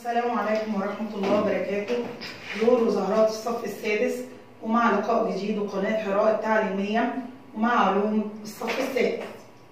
السلام عليكم ورحمة الله وبركاته نور وزهرات الصف السادس ومع لقاء جديد وقناة حراء التعليمية ومع علوم الصف السادس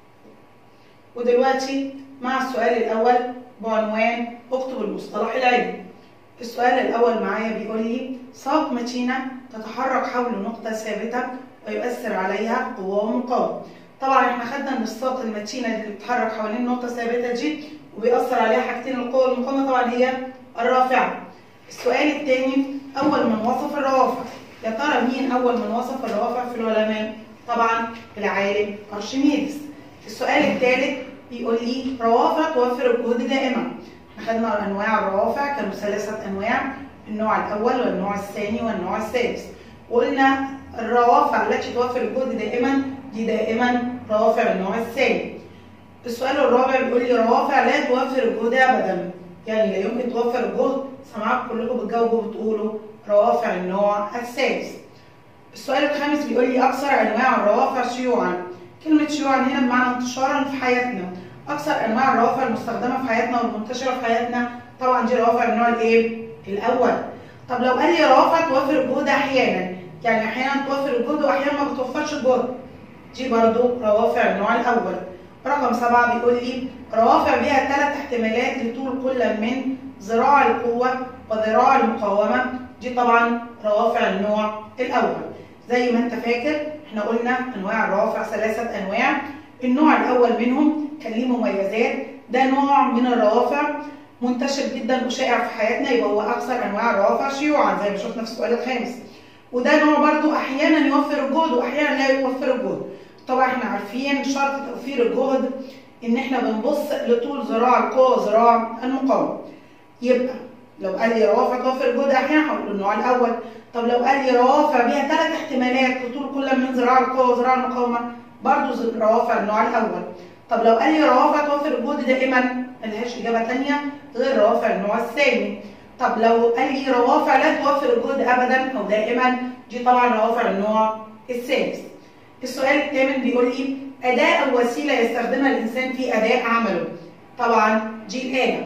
ودلوقتي مع السؤال الأول بعنوان اكتب المصطلح العلمي السؤال الأول معايا بيقول لي ساق متينة تتحرك حول نقطة ثابتة ويؤثر عليها قوة ومقاومة طبعا احنا خدنا ان الساق المتينة اللي بتتحرك حوالين نقطة ثابتة دي وبيأثر عليها حاجتين القوة والمقاومة طبعا هي الرافعة. السؤال الثاني أول من وصف الروافع يا ترى مين أول من وصف الروافع في العلماء؟ طبعا العالم أرشميدس. السؤال الثالث بيقول لي روافع توفر الجهد دائما. احنا خدنا أنواع الروافع كانوا ثلاثة أنواع النوع الأول والنوع الثاني والنوع الثالث. وقلنا الروافع التي توفر الجهد دائما دي دائما روافع النوع الثاني. السؤال الرابع بيقول لي روافع لا توفر الجهد ابدا يعني لا يمكن توفر الجهد سمعكم كلكم بتجاوبوا بتقولوا روافع النوع الثالث السؤال الخامس بيقول لي اكثر انواع الروافع شيوعا كلمه شيوعا هنا بمعنى انتشارا في حياتنا اكثر انواع الروافع المستخدمه في حياتنا والمنتشره في حياتنا طبعا دي روافع النوع الايه الاول طب لو قال لي روافع توفر الجهد احيانا يعني احيانا توفر الجهد واحيانا ما بتوفرش الجهد دي برضو روافع النوع الاول رقم سبعة بيقول لي روافع بها ثلاث احتمالات لطول كل من ذراع القوة وذراع المقاومة دي طبعا روافع النوع الأول زي ما انت فاكر احنا قلنا أنواع الروافع ثلاثة أنواع النوع الأول منهم كان ليه مميزات ده نوع من الروافع منتشر جدا وشائع في حياتنا يبقى هو أكثر أنواع الروافع شيوعا زي ما شفنا في السؤال الخامس وده نوع برضو أحيانا يوفر الجهد وأحيانا لا يوفر الجهد طبعا احنا عارفين شرط توفير الجهد ان احنا بنبص لطول ذراع القوه وذراع المقاومه يبقى لو قال لي روافع توفر الجهد احيانا هقول النوع الاول طب لو قال لي روافع بيها ثلاث احتمالات لطول كل من ذراع القوه وذراع المقاومه برضه روافع النوع الاول طب لو قال لي روافع توفر الجهد دائما ملهاش اجابه ثانيه غير روافع النوع الثاني طب لو قال لي روافع لا توفر الجهد ابدا او دائما دي طبعا روافع النوع الثالث السؤال الثامن بيقول لي أداة أو وسيلة يستخدمها الإنسان في أداء عمله طبعا دي الآلة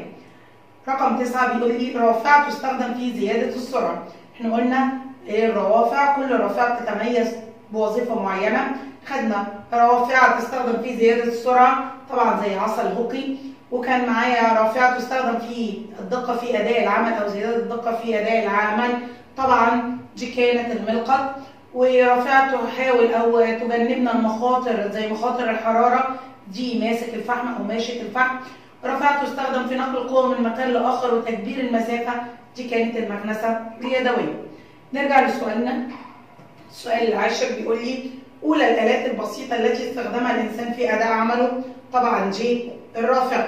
رقم تسعة بيقول لي روافع تستخدم في زيادة السرعة احنا قلنا الروافع كل رافعة بتتميز بوظيفة معينة خدنا روافع تستخدم في زيادة السرعة طبعا زي عصا الهوكي وكان معايا رافعة تستخدم في الدقة في أداء العمل أو زيادة الدقة في أداء العمل طبعا دي كانت الملقط ورافعة تحاول او تجنبنا المخاطر زي مخاطر الحراره دي ماسك الفحم او ماشط الفحم رافعة تستخدم في نقل القوه من مكان لاخر وتكبير المسافه دي كانت المكنسه اليدويه نرجع لسؤالنا السؤال العاشر بيقول لي اولى الالات البسيطه التي استخدمها الانسان في اداء عمله طبعا جي الرافع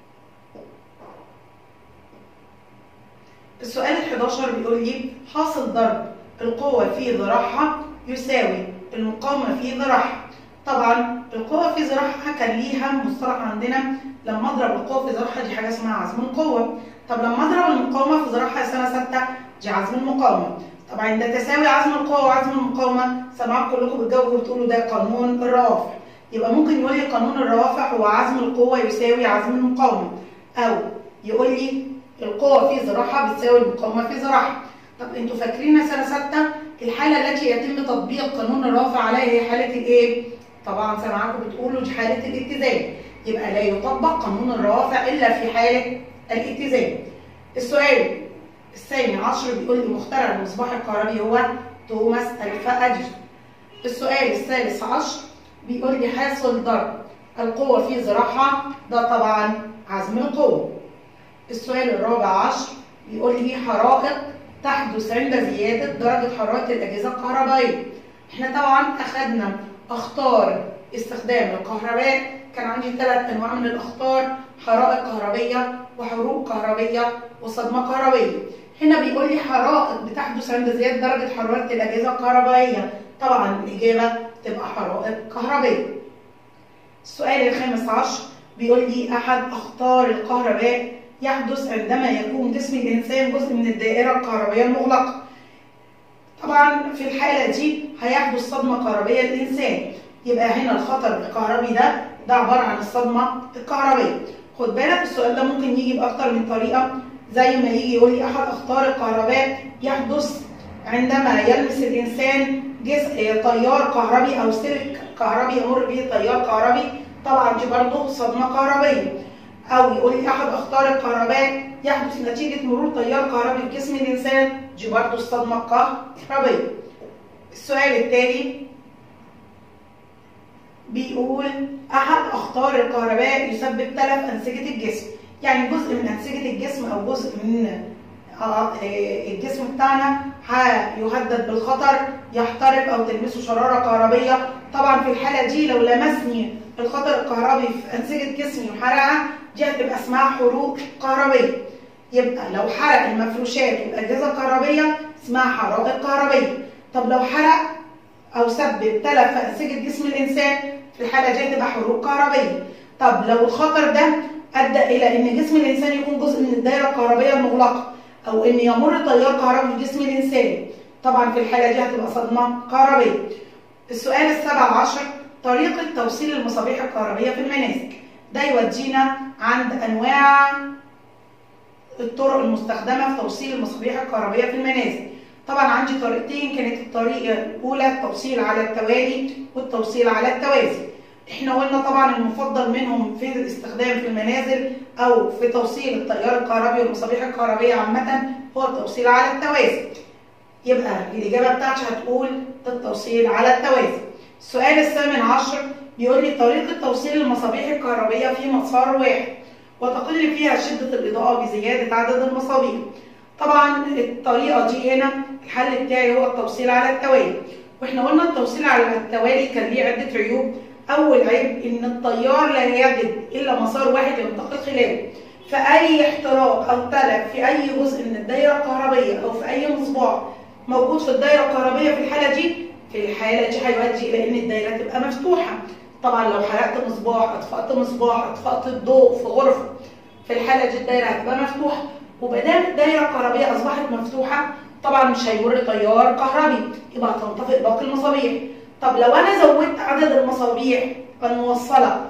السؤال ال11 بيقول لي حاصل ضرب القوة في ذراعها يساوي المقاومة في ذراعها طبعا القوة في ذراعها كان ليها مصطلح عندنا لما اضرب القوة في ذراعها دي حاجة اسمها عزم القوة طب لما اضرب المقاومة في ذراعها سنة ستة دي عزم المقاومة طبعا ده تساوي عزم القوة وعزم المقاومة سامعكم كلكم بتجاوبوا وبتقولوا ده قانون الروافع يبقى ممكن يقول لي قانون الروافع هو عزم القوة يساوي عزم المقاومة أو يقول لي القوة في ذراعها بتساوي المقاومة في ذراعها طب انتوا فاكرين سنه سته الحاله التي يتم تطبيق قانون الرافع عليها هي حاله الايه؟ طبعا سامعاكم بتقولوا دي حاله الاتزان يبقى لا يطبق قانون الروافع الا في حاله الاتزان. السؤال الثاني عشر بيقول لي مخترع المصباح الكهربي هو توماس الفا اديسون. السؤال الثالث عشر بيقول لي حاصل ضرب القوه في ذراعها ده طبعا عزم القوه. السؤال الرابع عشر بيقول لي حرائق تحدث عند زيادة درجة حرارة الأجهزة الكهربائية. احنا طبعا أخدنا أخطار استخدام الكهرباء كان عندي ثلاث أنواع من الأخطار حرائق كهربية وحروق كهربية وصدمة كهربية. هنا بيقول لي حرائق بتحدث عند زيادة درجة حرارة الأجهزة الكهربائية. طبعا الإجابة تبقى حرائق كهربية. السؤال الخامس عشر بيقول لي أحد أخطار الكهرباء يحدث عندما يكون جسم الإنسان جزء من الدائرة الكهربائية المغلقة. طبعا في الحالة دي هيحدث صدمة كهربية للإنسان. يبقى هنا الخطر الكهربي ده ده عبارة عن الصدمة الكهربية. خد بالك السؤال ده ممكن يجي بأكتر من طريقة زي ما يجي يقول لي احد اخطار الكهرباء يحدث عندما يلمس الانسان جزء تيار كهربي او سلك كهربي يمر به تيار كهربي طبعا دي برضه صدمه كهربيه او يقول لي احد اخطار الكهرباء يحدث نتيجه مرور تيار كهربي في جسم الانسان دي برضه الصدمه الكهربيه السؤال التالي بيقول احد اخطار الكهرباء يسبب تلف انسجه الجسم يعني جزء من انسجه الجسم او جزء من الجسم بتاعنا هيهدد بالخطر يحترق او تلمسه شراره كهربيه طبعا في الحاله دي لو لمسني الخطر الكهربي في انسجه جسمي وحرقها دي هتبقى اسمها حروق كهربيه يبقى لو حرق المفروشات والاجهزه الكهربيه اسمها حرائق كهربيه طب لو حرق او سبب تلف في انسجه جسم الانسان في الحاله دي هتبقى حروق كهربيه طب لو الخطر ده ادى الى ان جسم الانسان يكون جزء من الدائره الكهربيه المغلقه او ان يمر تيار كهربي في جسم الانسان طبعا في الحاله دي هتبقى صدمه كهربيه السؤال السابع عشر طريقه توصيل المصابيح الكهربيه في المنازل ده يودينا عند انواع الطرق المستخدمه في توصيل المصابيح الكهربيه في المنازل طبعا عندي طريقتين كانت الطريقه الاولى التوصيل على التوالي والتوصيل على التوازي احنا قلنا طبعا المفضل منهم في الاستخدام في المنازل او في توصيل التيار الكهربي والمصابيح الكهربيه عامه هو التوصيل على التوازي يبقى الاجابه بتاعتي هتقول التوصيل على التوازي السؤال الثامن عشر بيقول لي طريقه توصيل المصابيح الكهربيه في مسار واحد وتقل فيها شده الاضاءه بزياده عدد المصابيح طبعا الطريقه دي هنا الحل بتاعي هو التوصيل على التوالي واحنا قلنا التوصيل على التوالي كان ليه عده عيوب اول عيب ان التيار لا يجد الا مسار واحد ينتقل خلاله فاي احتراق او تلف في اي جزء من الدايره الكهربيه او في اي مصباح موجود في الدايره الكهربيه في الحاله دي في الحاله دي هيؤدي الى ان الدايره تبقى مفتوحه طبعا لو حرقت مصباح اطفأت مصباح اطفأت الضوء في غرفه في الحاله دي الدايره هتبقى مفتوحه ومادام الدايره الكهربيه اصبحت مفتوحه طبعا مش هيمر تيار كهربي يبقى هتنطفئ باقي المصابيح طب لو انا زودت عدد المصابيح الموصله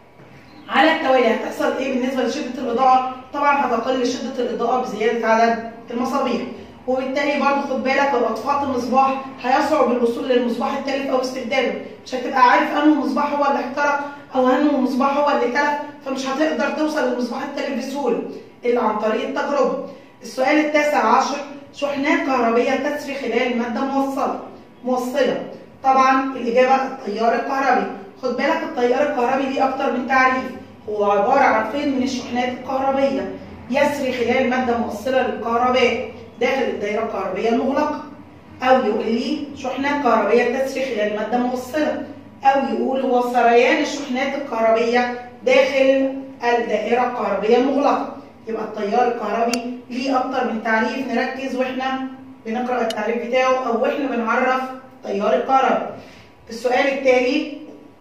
على التوالي هتحصل ايه بالنسبه لشده الاضاءه طبعا هتقل شده الاضاءه بزياده عدد المصابيح وبالتالي برضه خد بالك لو اطفأت مصباح هيصعب الوصول للمصباح التالف او استبداله مش هتبقى عارف انه مصباح هو اللي احترق او انه مصباح هو اللي تلف فمش هتقدر توصل للمصباح التالف بسهوله الا عن طريق التجربه السؤال التاسع عشر شحنات كهربيه تسري خلال ماده موصله موصله طبعا الاجابه التيار الكهربي خد بالك التيار الكهربي ليه اكتر من تعريف هو عباره عن فين من الشحنات الكهربيه يسري خلال ماده موصله للكهرباء داخل الدائره الكهربيه المغلقه او يقول لي شحنات كهربيه تسري خلال ماده موصله او يقول هو سريان الشحنات الكهربيه داخل الدائره الكهربيه المغلقه يبقى التيار الكهربي ليه اكتر من تعريف نركز واحنا بنقرا التعريف بتاعه او واحنا بنعرف تيار الكهرباء السؤال التالي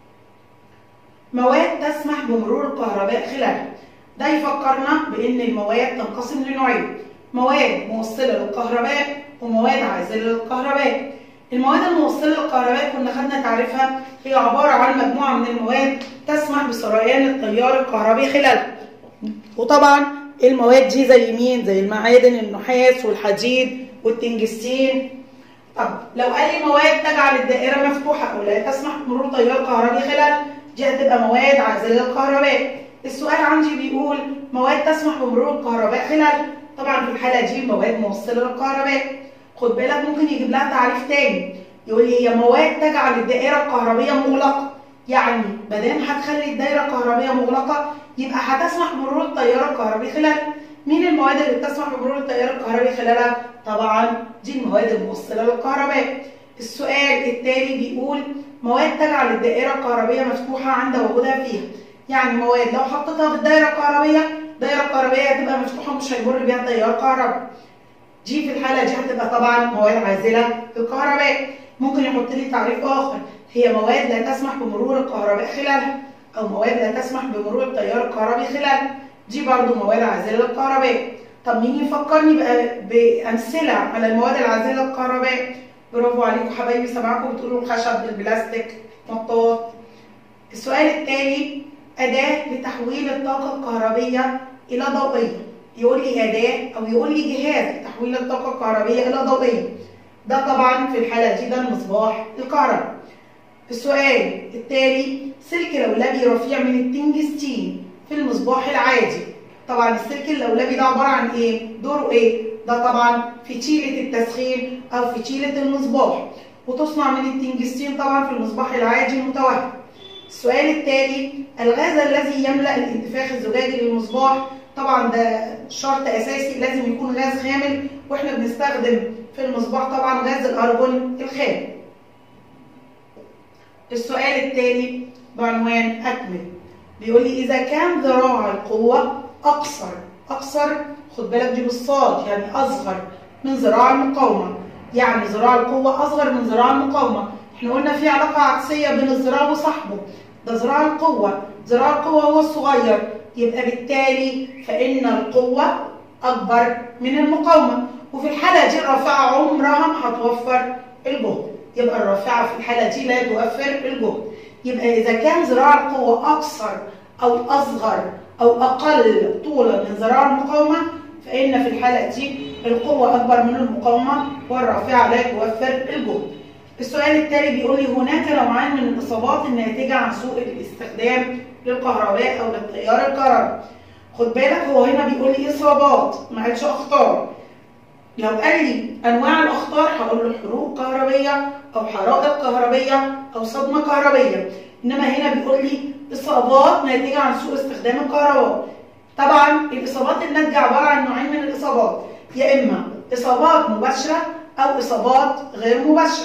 مواد تسمح بمرور الكهرباء خلالها ده يفكرنا بان المواد تنقسم لنوعين مواد موصله للكهرباء ومواد عازله للكهرباء المواد الموصله للكهرباء كنا خدنا تعريفها هي عباره عن مجموعه من المواد تسمح بسريان التيار الكهربي خلالها وطبعا المواد دي زي مين زي المعادن النحاس والحديد والتنجستين طب لو قال لي مواد تجعل الدائره مفتوحه او لا تسمح بمرور تيار كهربي خلالها دي هتبقى مواد عازله للكهرباء السؤال عندي بيقول مواد تسمح بمرور الكهرباء خلال طبعا في الحاله دي مواد موصله للكهرباء خد بالك ممكن يجيب لها تعريف تاني يقول لي هي مواد تجعل الدائره الكهربيه مغلقه يعني ما دام هتخلي الدائره الكهربيه مغلقه يبقى هتسمح بمرور التيار الكهربي خلالها مين المواد اللي بتسمح بمرور التيار الكهربي خلالها طبعا دي المواد الموصله للكهرباء السؤال التالي بيقول مواد تجعل الدائره الكهربيه مفتوحه عند وجودها فيها يعني مواد لو حطيتها في الدائره الكهربيه الدائره الكهربيه هتبقى مفتوحه ومش هيمر بيها تيار كهربي دي في الحاله دي هتبقى طبعا مواد عازله للكهرباء ممكن يحط لي تعريف اخر هي مواد لا تسمح بمرور الكهرباء خلالها او مواد لا تسمح بمرور التيار الكهربي خلالها دي برضو مواد عازله للكهرباء طب مين يفكرني بقى بامثله على المواد العازله للكهرباء برافو عليكم حبايبي سامعكم بتقولوا الخشب البلاستيك مطاط السؤال التالي أداة لتحويل الطاقة الكهربية إلى ضوئية يقول لي اداه او يقول لي جهاز لتحويل الطاقه الكهربيه الى ضوئيه ده طبعا في الحاله دي ده المصباح الكهربي السؤال التالي سلك لولبي رفيع من التنجستين في المصباح العادي طبعا السلك اللولبي ده عباره عن ايه دوره ايه ده طبعا فتيله التسخين او فتيله المصباح وتصنع من التنجستين طبعا في المصباح العادي المتوهج السؤال التالي الغاز الذي يملا الانتفاخ الزجاجي للمصباح طبعا ده شرط اساسي لازم يكون غاز خامل واحنا بنستخدم في المصباح طبعا غاز الارجون الخام السؤال التالي بعنوان اكمل بيقول لي اذا كان ذراع القوه اقصر اقصر خد بالك دي بالصاد يعني اصغر من ذراع المقاومه يعني ذراع القوه اصغر من ذراع المقاومه احنا قلنا في علاقه عكسيه بين الذراع وصاحبه ده ذراع القوه ذراع القوه هو الصغير يبقى بالتالي فان القوه اكبر من المقاومه وفي الحاله دي الرافعه عمرها ما هتوفر الجهد يبقى الرافعه في الحاله دي لا توفر الجهد يبقى اذا كان ذراع القوه اقصر او اصغر او اقل طولا من ذراع المقاومه فان في الحاله دي القوه اكبر من المقاومه والرافعه لا توفر الجهد السؤال التالي بيقول لي هناك نوعان من الاصابات الناتجه عن سوء الاستخدام للكهرباء او للتيار الكهربي خد بالك هو هنا بيقول لي اصابات ما قالش اخطار لو قال لي انواع الاخطار هقول له حروق كهربيه او حرائق كهربيه او صدمه كهربيه انما هنا بيقول لي اصابات ناتجه عن سوء استخدام الكهرباء طبعا الاصابات الناتجه عباره عن نوعين من الاصابات يا اما اصابات مباشره او اصابات غير مباشره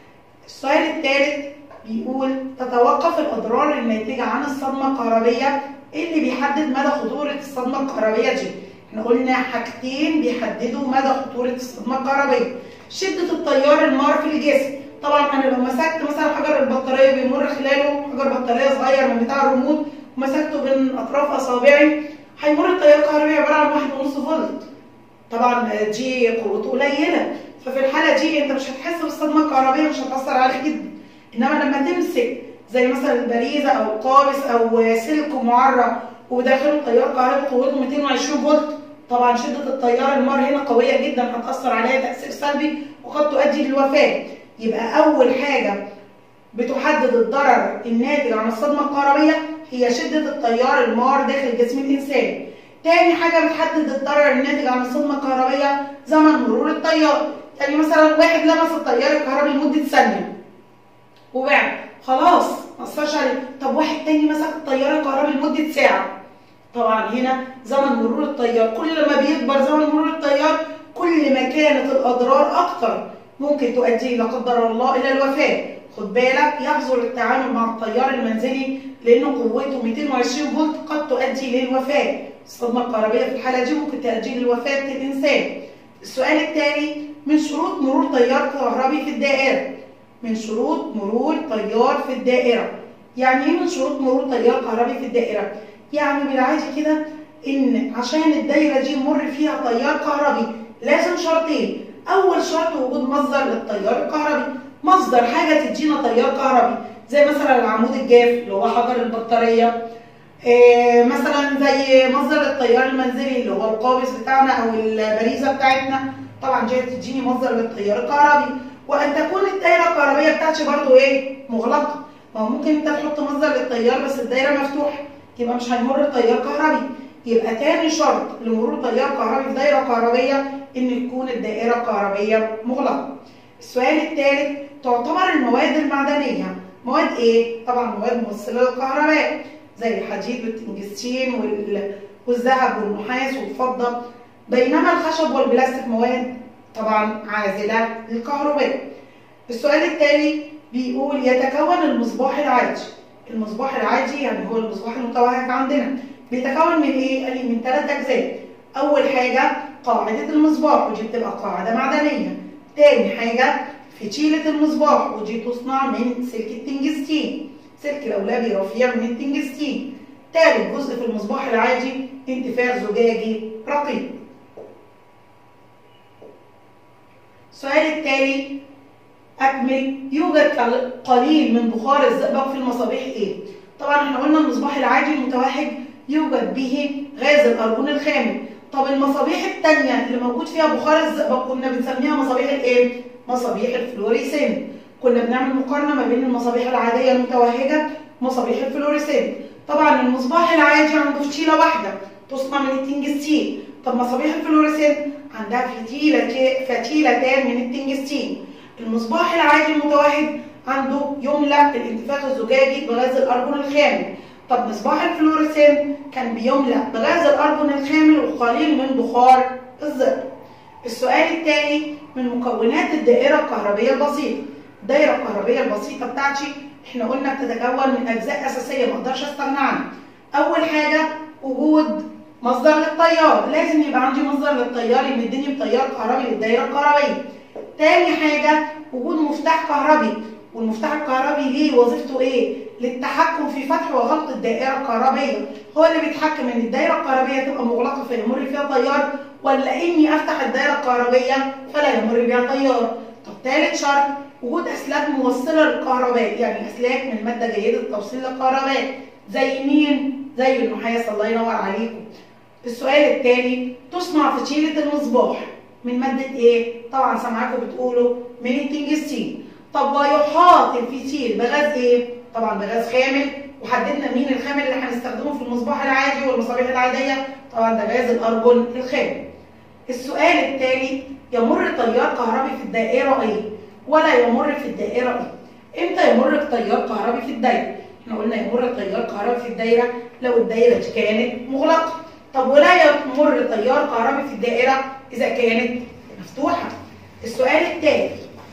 السؤال الثالث بيقول تتوقف الاضرار الناتجه عن الصدمه الكهربيه اللي بيحدد مدى خطوره الصدمه الكهربيه دي احنا قلنا حاجتين بيحددوا مدى خطوره الصدمه الكهربيه شده التيار المار في الجسم طبعا انا لو مسكت مثلا حجر البطاريه بيمر خلاله حجر بطاريه صغير من بتاع الريموت ومسكته بين اطراف اصابعي هيمر التيار الكهربي عباره عن واحد ونص فولت طبعا دي قوته قليله ففي الحاله دي انت مش هتحس بالصدمه الكهربيه مش هتاثر عليك جدا انما لما تمسك زي مثلا البريزه او القابس او سلك معرض وداخله تيار كهربي قوته 220 فولت طبعا شده التيار المار هنا قويه جدا هتاثر عليها تاثير سلبي وقد تؤدي للوفاه يبقى اول حاجه بتحدد الضرر الناتج عن الصدمه الكهربيه هي شده التيار المار داخل جسم الانسان تاني حاجه بتحدد الضرر الناتج عن الصدمه الكهربيه زمن مرور التيار يعني مثلا واحد لمس التيار الكهربي لمده ثانيه وبعد خلاص ما اثرش عليه طب واحد تاني مسك التيار الكهربي لمده ساعه طبعا هنا زمن مرور التيار كل ما بيكبر زمن مرور التيار كل ما كانت الاضرار اكتر ممكن تؤدي لا قدر الله الى الوفاه خد بالك يحظر التعامل مع التيار المنزلي لان قوته 220 فولت قد تؤدي للوفاه الصدمه الكهربيه في الحاله دي ممكن تؤدي لوفاه الانسان السؤال التالي من شروط مرور تيار كهربي في الدائره من شروط مرور تيار في الدائره يعني ايه من شروط مرور تيار كهربي في الدائره يعني بالعادي كده ان عشان الدايره دي يمر فيها تيار كهربي لازم شرطين اول شرط وجود مصدر للتيار الكهربي مصدر حاجه تدينا تيار كهربي زي مثلا العمود الجاف اللي هو حجر البطاريه إيه مثلا زي مصدر التيار المنزلي اللي هو القابس بتاعنا او البريزه بتاعتنا طبعا دي تديني مصدر للتيار الكهربي وان تكون الدايره الكهربيه بتاعتي برضو ايه مغلقه ما هو ممكن انت تحط مصدر للتيار بس الدايره مفتوحه يبقى مش هيمر التيار كهربي يبقى تاني شرط لمرور تيار كهربي في دايره كهربيه ان تكون الدائره الكهربيه مغلقه السؤال الثالث تعتبر المواد المعدنيه مواد ايه طبعا مواد موصله للكهرباء زي الحديد والتنجستين والذهب والنحاس والفضه بينما الخشب والبلاستيك مواد طبعا عازله للكهرباء السؤال التالي بيقول يتكون المصباح العادي المصباح العادي يعني هو المصباح المتوهج عندنا بيتكون من ايه؟ قال لي من ثلاث اجزاء اول حاجه قاعده المصباح ودي بتبقى قاعده معدنيه تاني حاجه فتيله المصباح ودي تصنع من سلك التنجستين سلك لولبي رفيع من التنجستين تالت جزء في المصباح العادي انتفاخ زجاجي رقيق السؤال التالي أكمل يوجد قليل من بخار الزئبق في المصابيح إيه؟ طبعا احنا قلنا المصباح العادي المتوهج يوجد به غاز الأرجون الخامل طب المصابيح التانية اللي موجود فيها بخار الزئبق كنا بنسميها مصابيح الايه؟ مصابيح الفلوريسنت كنا بنعمل مقارنة ما بين المصابيح العادية المتوهجة ومصابيح الفلوريسنت طبعا المصباح العادي عنده فتيلة واحدة تصنع من التنجستين طب مصابيح الفلوريسنت عندها فتيلة فتيلتان من التنجستين المصباح العادي المتوهج عنده يملأ الانتفاخ الزجاجي بغاز الأرجون الخامل طب مصباح الفلوريسنت كان بيملأ بغاز الأرجون الخامل وقليل من بخار الزئبق السؤال الثاني من مكونات الدائرة الكهربية البسيطة الدائرة الكهربية البسيطة بتاعتي احنا قلنا بتتكون من أجزاء أساسية ما اقدرش استغنى عنها أول حاجة وجود مصدر للتيار لازم يبقى عندي مصدر للتيار يمدني بتيار كهربي للدائرة الكهربية تاني حاجة وجود مفتاح كهربي والمفتاح الكهربي ليه وظيفته ايه؟ للتحكم في فتح وغلق الدائرة الكهربية هو اللي بيتحكم ان الدائرة الكهربية تبقى مغلقة فيمر فيها تيار ولا اني افتح الدائرة الكهربية فلا يمر بها تيار طب ثالث شرط وجود اسلاك موصلة للكهرباء يعني اسلاك من مادة جيدة التوصيل للكهرباء زي مين؟ زي النحاس الله ينور عليكم السؤال التالي تصنع فتيلة المصباح من مادة ايه؟ طبعا سامعاكم بتقولوا من التنجستين طب ويحاط الفتيل بغاز ايه؟ طبعا بغاز خامل وحددنا مين الخامل اللي هنستخدمه في المصباح العادي والمصابيح العادية طبعا ده غاز الأرجون الخامل السؤال التالي يمر تيار كهربي في الدائرة ايه؟ ولا يمر في الدائرة ايه؟ امتى يمر تيار كهربي في الدايرة؟ احنا قلنا يمر تيار كهربي في الدايرة لو الدايرة كانت مغلقة طب ولا يمر تيار كهربي في الدائرة إذا كانت مفتوحة السؤال التالي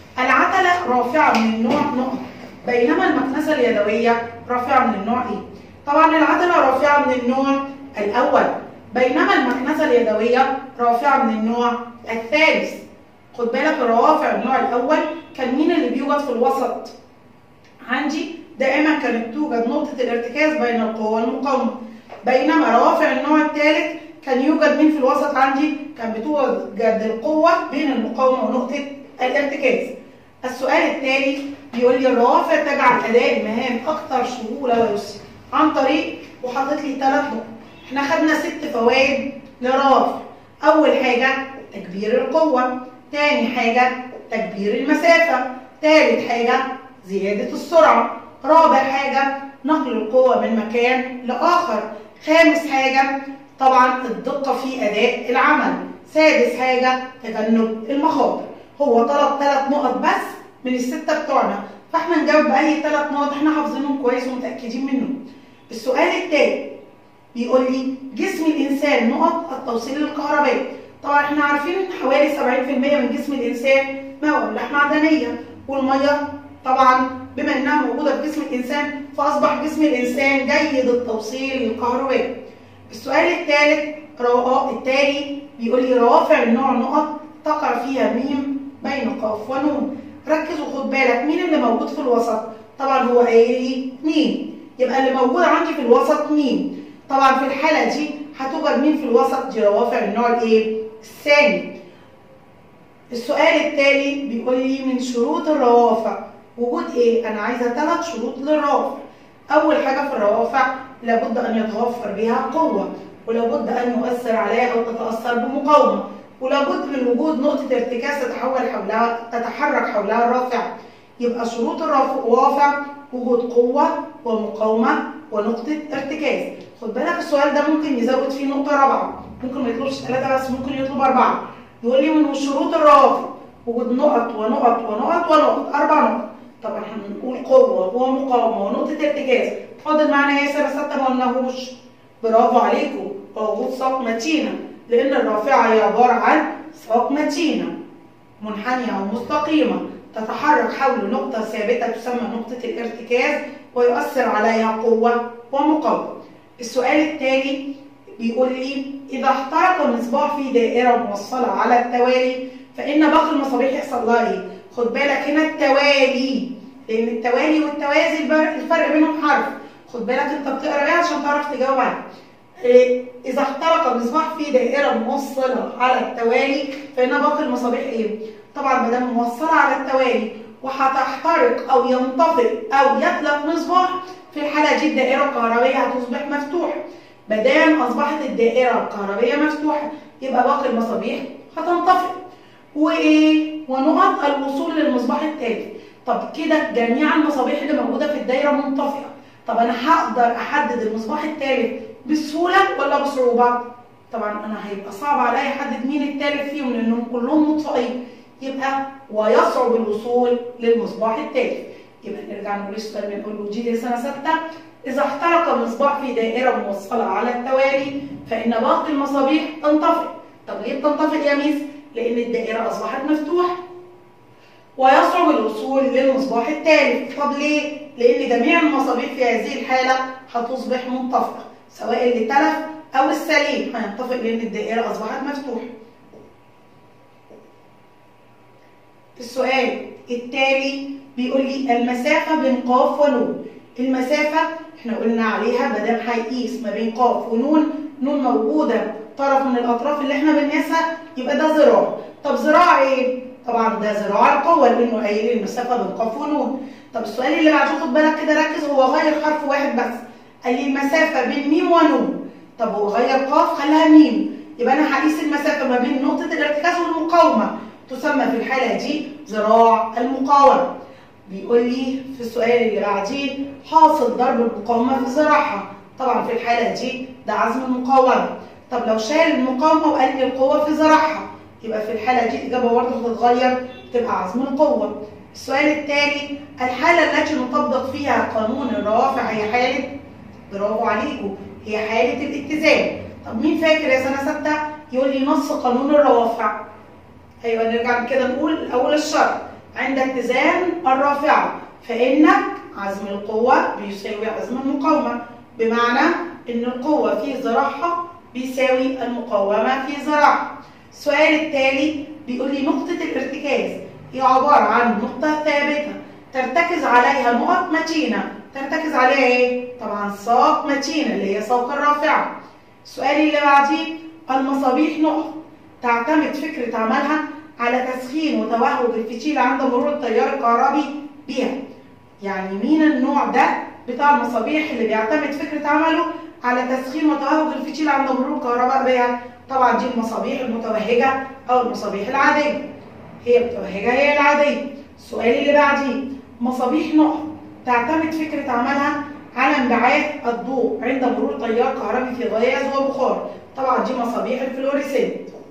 العتلة رافعة من النوع نقط بينما المكنسة اليدوية رافعة من النوع إيه؟ طبعا العتلة رافعة من النوع الأول بينما المكنسة اليدوية رافعة من النوع الثالث خد بالك الروافع النوع الأول كان مين اللي بيوجد في الوسط؟ عندي دائما كانت توجد نقطة الارتكاز بين القوة والمقاومة بينما روافع النوع الثالث كان يوجد مين في الوسط عندي؟ كان بتوجد القوة بين المقاومة ونقطة الارتكاز. السؤال التالي بيقول لي الروافع تجعل أداء المهام أكثر سهولة ويسر عن طريق وحاطط لي ثلاث نقط. احنا خدنا ست فوائد للروافع. أول حاجة تكبير القوة، تاني حاجة تكبير المسافة، تالت حاجة زيادة السرعة، رابع حاجة نقل القوة من مكان لآخر، خامس حاجة طبعا الدقة في أداء العمل سادس حاجة تجنب المخاطر هو طلب ثلاث نقط بس من الستة بتوعنا فاحنا نجاوب بأي ثلاث نقط احنا حافظينهم كويس ومتأكدين منهم السؤال التاني بيقول لي جسم الإنسان نقط التوصيل الكهربائي طبعا احنا عارفين ان حوالي 70% من جسم الإنسان ماء وأملاح معدنية والمية طبعا بما انها موجودة في جسم الإنسان فأصبح جسم الإنسان جيد التوصيل الكهربائي السؤال الثالث التالي بيقول لي روافع النوع نقط تقع فيها ميم بين قاف ونون ركز وخد بالك مين اللي موجود في الوسط طبعا هو قايل لي مين يبقى اللي موجود عندي في الوسط مين طبعا في الحاله دي هتوجد مين في الوسط دي روافع النوع الايه الثاني السؤال التالي بيقول لي من شروط الروافع وجود ايه انا عايزه ثلاث شروط للروافع اول حاجه في الروافع لابد ان يتوفر بها قوه ولابد ان يؤثر عليها او تتاثر بمقاومه ولابد من وجود نقطه ارتكاز تتحول حولها تتحرك حولها الرافع يبقى شروط الروافع وجود قوه ومقاومه ونقطه ارتكاز خد بالك السؤال ده ممكن يزود فيه نقطه رابعه ممكن ما يطلبش ثلاثه بس ممكن يطلب اربعه يقول لي من شروط الروافع وجود نقط ونقط ونقط ونقط اربع نقط طبعا هنقول قوه ومقاومه ونقطه ارتكاز فاضل معانا ايه سنه سته ما قلناهوش برافو عليكم وجود ساق متينه لان الرافعه هي عباره عن ساق متينه منحنيه او مستقيمه تتحرك حول نقطه ثابته تسمى نقطه الارتكاز ويؤثر عليها قوه ومقاومه السؤال التالي بيقول لي اذا احترق المصباح في دائره موصله على التوالي فان باقي المصابيح يحصل لها ايه خد بالك هنا التوالي لان التوالي والتوازي الفرق بينهم حرف خد بالك انت بتقرا ايه عشان تعرف تجاوب عليه إيه اذا احترق المصباح في دائره موصله على التوالي فان باقي المصابيح ايه طبعا ما دام موصله على التوالي وهتحترق او ينطفئ او يتلف مصباح في الحاله دي الدائره الكهربائيه هتصبح مفتوحه ما دام اصبحت الدائره الكهربائيه مفتوحه يبقى باقي المصابيح هتنطفئ وايه ونقط الوصول للمصباح التالي طب كده جميع المصابيح اللي موجوده في الدايره منطفئه طب انا هقدر احدد المصباح الثالث بسهوله ولا بصعوبه طبعا انا هيبقى صعب عليا احدد مين الثالث فيهم لانهم كلهم مطفئين يبقى ويصعب الوصول للمصباح الثالث يبقى نرجع نقول السؤال بنقول له جي سنه سته اذا احترق المصباح في دائره موصله على التوالي فان باقي المصابيح تنطفئ طب ليه بتنطفئ يا ميس لان الدائره اصبحت مفتوحه ويصعب الوصول للمصباح الثالث طب ليه لان جميع المصابيح في هذه الحاله هتصبح منطفئه سواء اللي تلف او السليم هينطفئ لان الدائره اصبحت مفتوحه السؤال التالي بيقول لي المسافه بين قاف ونون المسافه احنا قلنا عليها ما دام هيقيس ما بين قاف ونون نون موجوده طرف من الاطراف اللي احنا بنقيسها يبقى ده ذراع طب ذراع ايه طبعا ده ذراع القوه لانه قايل المسافه بين قاف ونون طب السؤال اللي بعده خد بالك كده ركز هو غير حرف واحد بس قال لي المسافه بين ميم ونون طب هو غير قاف خلاها ميم يبقى انا هقيس المسافه ما بين نقطه الارتكاز والمقاومه تسمى في الحاله دي ذراع المقاومه بيقول لي في السؤال اللي بعديه حاصل ضرب المقاومه في ذراعها طبعا في الحاله دي ده عزم المقاومه طب لو شال المقاومه وقال لي القوه في ذراعها يبقى في الحاله دي الاجابه برضه هتتغير تبقى عزم القوه السؤال التالي الحاله التي نطبق فيها قانون الروافع هي حاله برافو عليكم هي حاله الاتزان طب مين فاكر يا سنه سته يقول لي نص قانون الروافع ايوه نرجع كده نقول اول الشرط عند اتزان الرافعه فان عزم القوه بيساوي عزم المقاومه بمعنى ان القوه في ذراعها بيساوي المقاومه في ذراعها السؤال التالي بيقول لي نقطه الارتكاز هي عباره عن نقطه ثابته ترتكز عليها نقط متينه ترتكز عليها ايه طبعا ساق متينه اللي هي ساق الرافعه السؤال اللي بعديه المصابيح نقط تعتمد فكره عملها على تسخين وتوهج الفتيل عند مرور التيار الكهربي بها يعني مين النوع ده بتاع المصابيح اللي بيعتمد فكره عمله على تسخين وتوهج الفتيل عند مرور الكهرباء بها طبعا دي المصابيح المتوهجه او المصابيح العاديه هي متوهجه هي العاديه السؤال اللي بعديه مصابيح نقط تعتمد فكره عملها على انبعاث الضوء عند مرور تيار كهربي في غاز وبخار طبعا دي مصابيح الفلوريسنت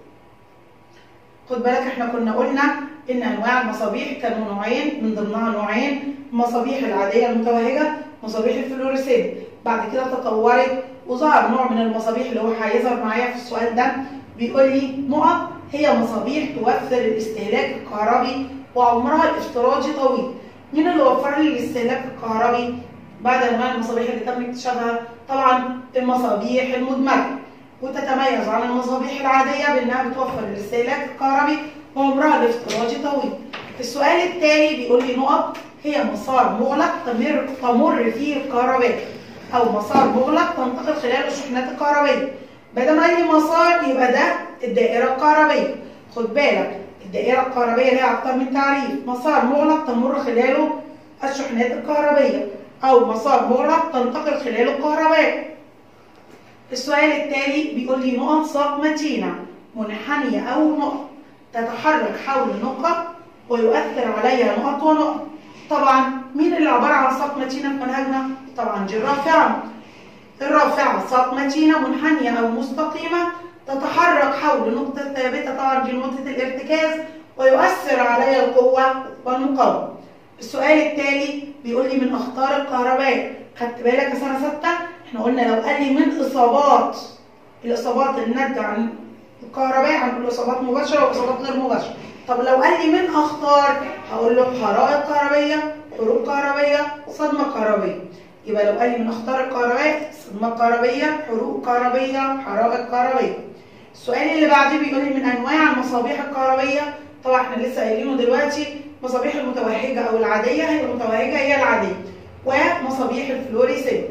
خد بالك احنا كنا قلنا ان انواع المصابيح كانوا نوعين من ضمنها نوعين المصابيح العاديه المتوهجه مصابيح الفلوريسنت بعد كده تطورت وظهر نوع من المصابيح اللي هو هيظهر معايا في السؤال ده بيقول لي نقط هي مصابيح توفر الاستهلاك الكهربي وعمرها الافتراضي طويل مين اللي وفر لي الاستهلاك الكهربي بعد انواع المصابيح اللي تم اكتشافها طبعا المصابيح المدمجه وتتميز عن المصابيح العاديه بانها بتوفر الاستهلاك الكهربي وعمرها الافتراضي طويل السؤال التالي بيقول لي نقط هي مسار مغلق تمر تمر فيه الكهرباء او مسار مغلق تنتقل خلاله الشحنات الكهربائيه بدل ما لي مسار يبقى ده الدائره الكهربائيه خد بالك الدائره الكهربائيه ليها اكتر من تعريف مسار مغلق تمر خلاله الشحنات الكهربائيه او مسار مغلق تنتقل خلاله الكهرباء السؤال التالي بيقول لي نقط ساق متينه منحنيه او نقط تتحرك حول نقط ويؤثر عليها نقط ونقط طبعا مين اللي عباره عن ساق متينه في منهجنا طبعا دي الرافعه الرافعه ساق متينه منحنيه او مستقيمه تتحرك حول نقطه ثابته طبعا دي نقطه الارتكاز ويؤثر عليها القوه والمقاومه السؤال التالي بيقول لي من اخطار الكهرباء خدت بالك يا سنه سته احنا قلنا لو قال لي من اصابات الاصابات الناتجه عن الكهرباء هنقول اصابات مباشره واصابات غير مباشره طب لو قال لي من اخطار هقول له حرائق كهربيه حروق كهربيه صدمه كهربيه يبقى لو قال لي من اخطار الكهرباء صدمه كهربيه حروق كهربيه حرائق كهربيه السؤال اللي بعديه بيقول لي من انواع المصابيح الكهربيه طبعا احنا لسه قايلينه دلوقتي مصابيح المتوهجه او العاديه هي المتوهجه هي العاديه ومصابيح الفلوريسنت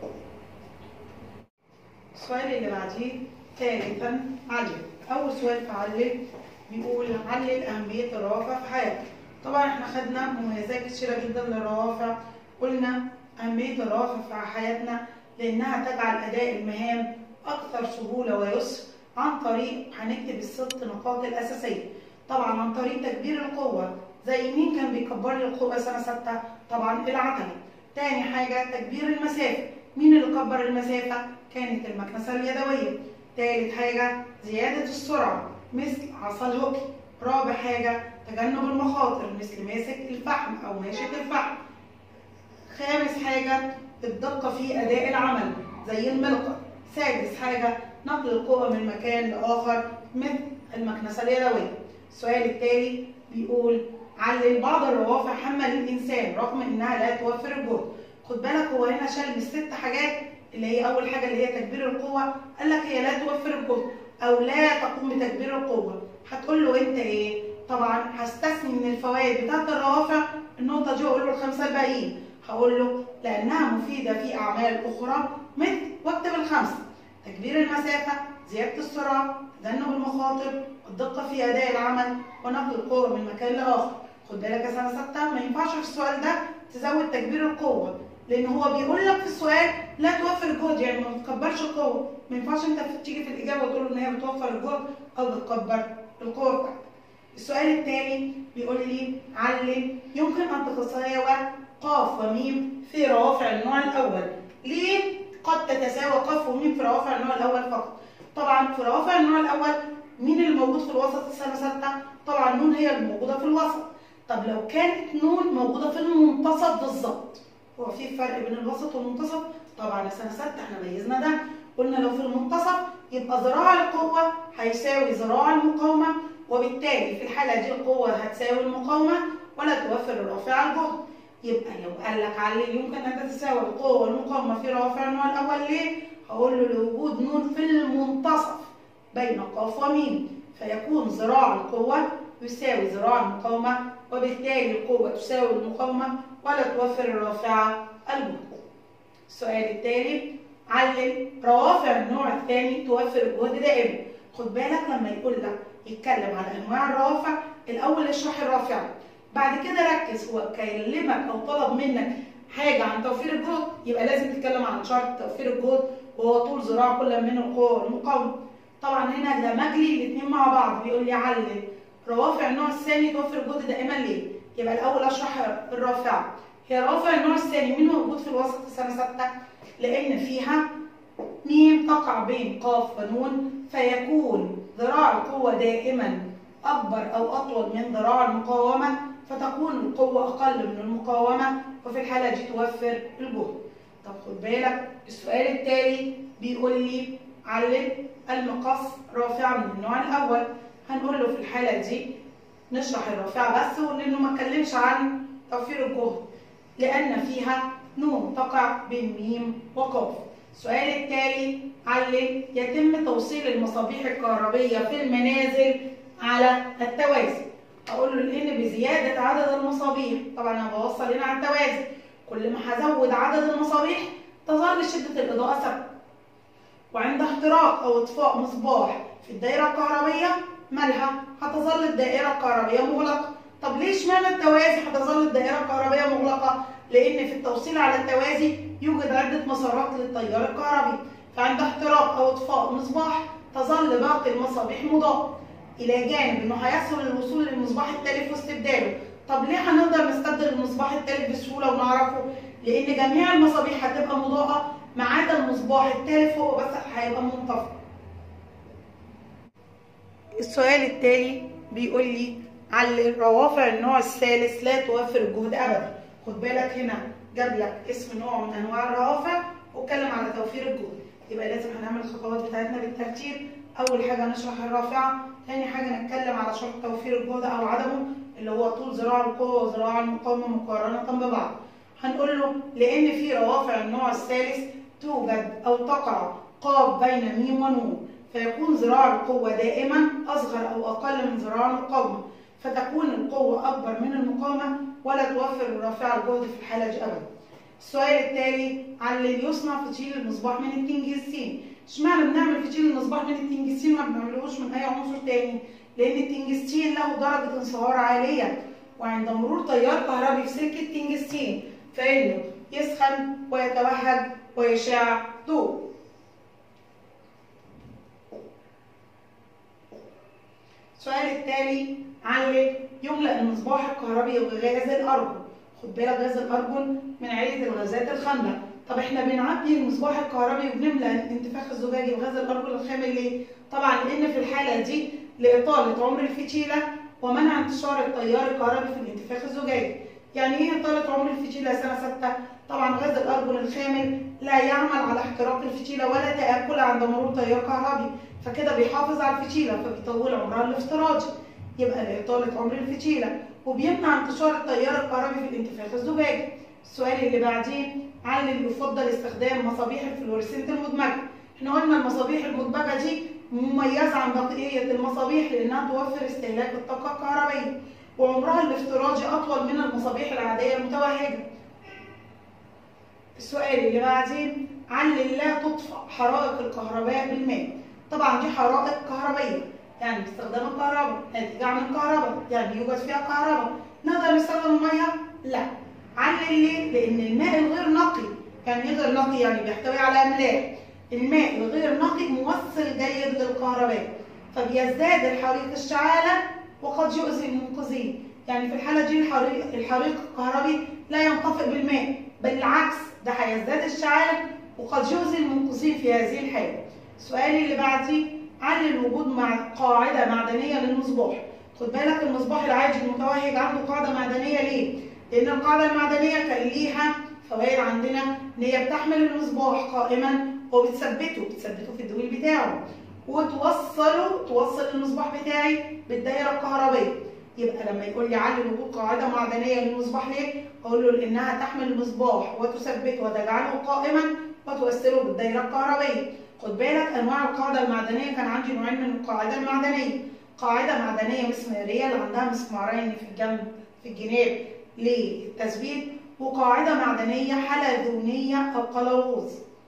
السؤال اللي بعديه ثالثا علل اول سؤال في علل بيقول علل اهميه الروافع في حياتك طبعا احنا خدنا مميزات كتيره جدا للروافع قلنا اهميه الروافع في حياتنا لانها تجعل اداء المهام اكثر سهوله ويسر عن طريق هنكتب الست نقاط الأساسية طبعا عن طريق تكبير القوة زي مين كان بيكبر لي القوة سنة ستة؟ طبعا العتبة تاني حاجة تكبير المسافة مين اللي كبر المسافة؟ كانت المكنسة اليدوية تالت حاجة زيادة السرعة مثل عصا الهوكي رابع حاجة تجنب المخاطر مثل ماسك الفحم أو ماشية الفحم خامس حاجة الدقة في أداء العمل زي الملقى سادس حاجة نقل القوة من مكان لآخر مثل المكنسة اليدوية السؤال التالي بيقول علل بعض الروافع حمل الإنسان رغم إنها لا توفر الجهد خد بالك هو هنا شال بالست حاجات اللي هي أول حاجة اللي هي تكبير القوة قال لك هي لا توفر الجهد أو لا تقوم بتكبير القوة هتقول له أنت إيه؟ طبعا هستثني من الفوائد بتاعت الروافع النقطة دي وأقول له الخمسة الباقيين هقول له لأنها مفيدة في أعمال أخرى مثل واكتب الخمسة تكبير المسافة زيادة السرعة تجنب المخاطر الدقة في أداء العمل ونقل القوة من مكان لآخر خد بالك يا سنة ستة ما ينفعش في السؤال ده تزود تكبير القوة لأن هو بيقول لك في السؤال لا توفر الجهد يعني ما بتكبرش القوة ما ينفعش أنت تيجي في الإجابة وتقول إن هي بتوفر الجهد أو بتكبر القوة بتاعتك السؤال الثاني بيقول لي علل يمكن أن تتساوى قاف وميم في روافع النوع الأول ليه قد تتساوى قاف وميم في روافع النوع الأول فقط طبعا في روافع النوع الأول مين اللي موجود في الوسط في سنة ستة؟ طبعا نون هي اللي موجودة في الوسط طب لو كانت نون موجودة في المنتصف بالظبط هو في فرق بين الوسط والمنتصف؟ طبعا سنة ستة احنا ميزنا ده قلنا لو في المنتصف يبقى ذراع القوة هيساوي ذراع المقاومة وبالتالي في الحالة دي القوة هتساوي المقاومة ولا توفر الرافعة الجهد يبقى لو قال لك علي يمكن ان تتساوي القوه والمقاومه في روافع النوع الاول ليه؟ هقول له لوجود نون في المنتصف بين قاف وميم فيكون ذراع القوه يساوي ذراع المقاومه وبالتالي القوه تساوي المقاومه ولا توفر الرافعه الجهد. السؤال التالي علل روافع النوع الثاني توفر الجهد دائما. خد بالك لما يقول لك يتكلم على انواع الروافع الاول اشرح الرافعه بعد كده ركز هو كلمك او طلب منك حاجه عن توفير الجهد يبقى لازم تتكلم عن شرط توفير الجهد وهو طول ذراع كل من القوه والمقاومه طبعا هنا دمج لي الاثنين مع بعض بيقول لي علل روافع النوع الثاني توفر الجهد دائما ليه يبقى الاول اشرح الرافعه هي روافع النوع الثاني مين موجود في الوسط في سنه سته لان فيها ميم تقع بين قاف ونون فيكون ذراع القوه دائما اكبر او اطول من ذراع المقاومه فتكون القوة أقل من المقاومة وفي الحالة دي توفر الجهد. طب خد بالك السؤال التالي بيقول لي علل المقص رافعة من النوع الأول. هنقول له في الحالة دي نشرح الرافعة بس ولأنه ما اتكلمش عن توفير الجهد لأن فيها نون تقع بين ميم وقاف. السؤال التالي علل يتم توصيل المصابيح الكهربية في المنازل على التوازي. اقول له لان بزياده عدد المصابيح طبعا انا بوصل هنا على التوازي كل ما هزود عدد المصابيح تظل شده الاضاءه ثابته وعند احتراق او اطفاء مصباح في الدائره الكهربيه مالها هتظل الدائره الكهربيه مغلقه طب ليه اشمعنى التوازي هتظل الدائره الكهربيه مغلقه لان في التوصيل على التوازي يوجد عده مسارات للتيار الكهربي فعند احتراق او اطفاء مصباح تظل باقي المصابيح مضاءه الى جانب انه هيسهل الوصول للمصباح التالف واستبداله طب ليه هنقدر نستبدل المصباح التالف بسهوله ونعرفه لان جميع المصابيح هتبقى مضاءه ما عدا المصباح التالف هو بس هيبقى منطفئ السؤال التالي بيقول لي علل روافع النوع الثالث لا توفر الجهد ابدا خد بالك هنا جاب لك اسم نوع من انواع الروافع واتكلم على توفير الجهد يبقى لازم هنعمل الخطوات بتاعتنا بالترتيب اول حاجه نشرح الرافعه ثاني حاجه نتكلم على شرط توفير الجهد او عدمه اللي هو طول ذراع القوه وذراع المقاومه مقارنه ببعض هنقول له لان في روافع النوع الثالث توجد او تقع قاف بين ميم ونون فيكون ذراع القوه دائما اصغر او اقل من ذراع المقاومه فتكون القوه اكبر من المقاومه ولا توفر الرافعه الجهد في الحاله دي ابدا السؤال التالي علل يصنع فتيل المصباح من التنجستين اشمعنى بنعمل فتيل المصباح من التنجستين ما بنعملهوش من اي عنصر تاني لان التنجستين له درجه انصهار عاليه وعند مرور تيار كهربي في سلك التنجستين فانه يسخن ويتوهج ويشع ضوء السؤال التالي علل يملأ المصباح الكهربي بغاز الأرجون خد بالك غاز الأرجون من عيلة الغازات الخاملة طب احنا بنعبي المصباح الكهربي وبنملأ الانتفاخ الزجاجي بغاز الأرجون الخامل ليه؟ طبعا لأن في الحالة دي لإطالة عمر الفتيلة ومنع انتشار التيار الكهربي في الانتفاخ الزجاجي يعني ايه إطالة عمر الفتيلة سنة ستة؟ طبعا غاز الأرجون الخامل لا يعمل على احتراق الفتيلة ولا تآكل عند مرور تيار كهربي فكده بيحافظ على الفتيلة فبيطول عمرها الافتراضي يبقى لإطالة عمر الفتيلة وبيمنع انتشار التيار الكهربي في الانتفاخ الزجاجي السؤال اللي بعديه علل يفضل استخدام مصابيح الفلوريسنت المدمجة احنا قلنا المصابيح المدمجة دي مميزة عن بقية المصابيح لأنها توفر استهلاك الطاقة الكهربائية وعمرها الافتراضي أطول من المصابيح العادية المتوهجة السؤال اللي بعديه علل لا تطفأ حرائق الكهرباء بالماء طبعا دي حرائق كهربائية يعني باستخدام الكهرباء ناتجة عن الكهرباء يعني يوجد فيها كهرباء نقدر نستخدم المية؟ لا علل ليه؟ لأن الماء الغير نقي يعني ايه غير نقي؟ يعني بيحتوي على أملاح الماء الغير نقي موصل جيد للكهرباء فبيزداد الحريق اشتعالا وقد يؤذي المنقذين يعني في الحالة دي الحريق, الحريق الكهربي لا ينطفئ بالماء بل العكس ده هيزداد اشتعالا وقد يؤذي المنقذين في هذه الحالة السؤال اللي بعديه علل وجود مع قاعدة معدنية للمصباح خد بالك المصباح العادي المتوهج عنده قاعدة معدنية ليه؟ لأن القاعدة المعدنية كان ليها فوائد عندنا إن هي بتحمل المصباح قائما وبتثبته بتثبته في الدويل بتاعه وتوصله توصل المصباح بتاعي بالدايرة الكهربائية يبقى لما يقول لي علل وجود قاعدة معدنية للمصباح ليه؟ أقول له لأنها تحمل المصباح وتثبته وتجعله قائما وتوصله بالدايرة الكهربائية خد بالك انواع القاعده المعدنيه كان عندي نوعين من القاعده المعدنيه قاعده معدنيه مسماريه اللي عندها مسمارين في الجنب في الجناب للتثبيت وقاعده معدنيه حلزونيه او قلاووز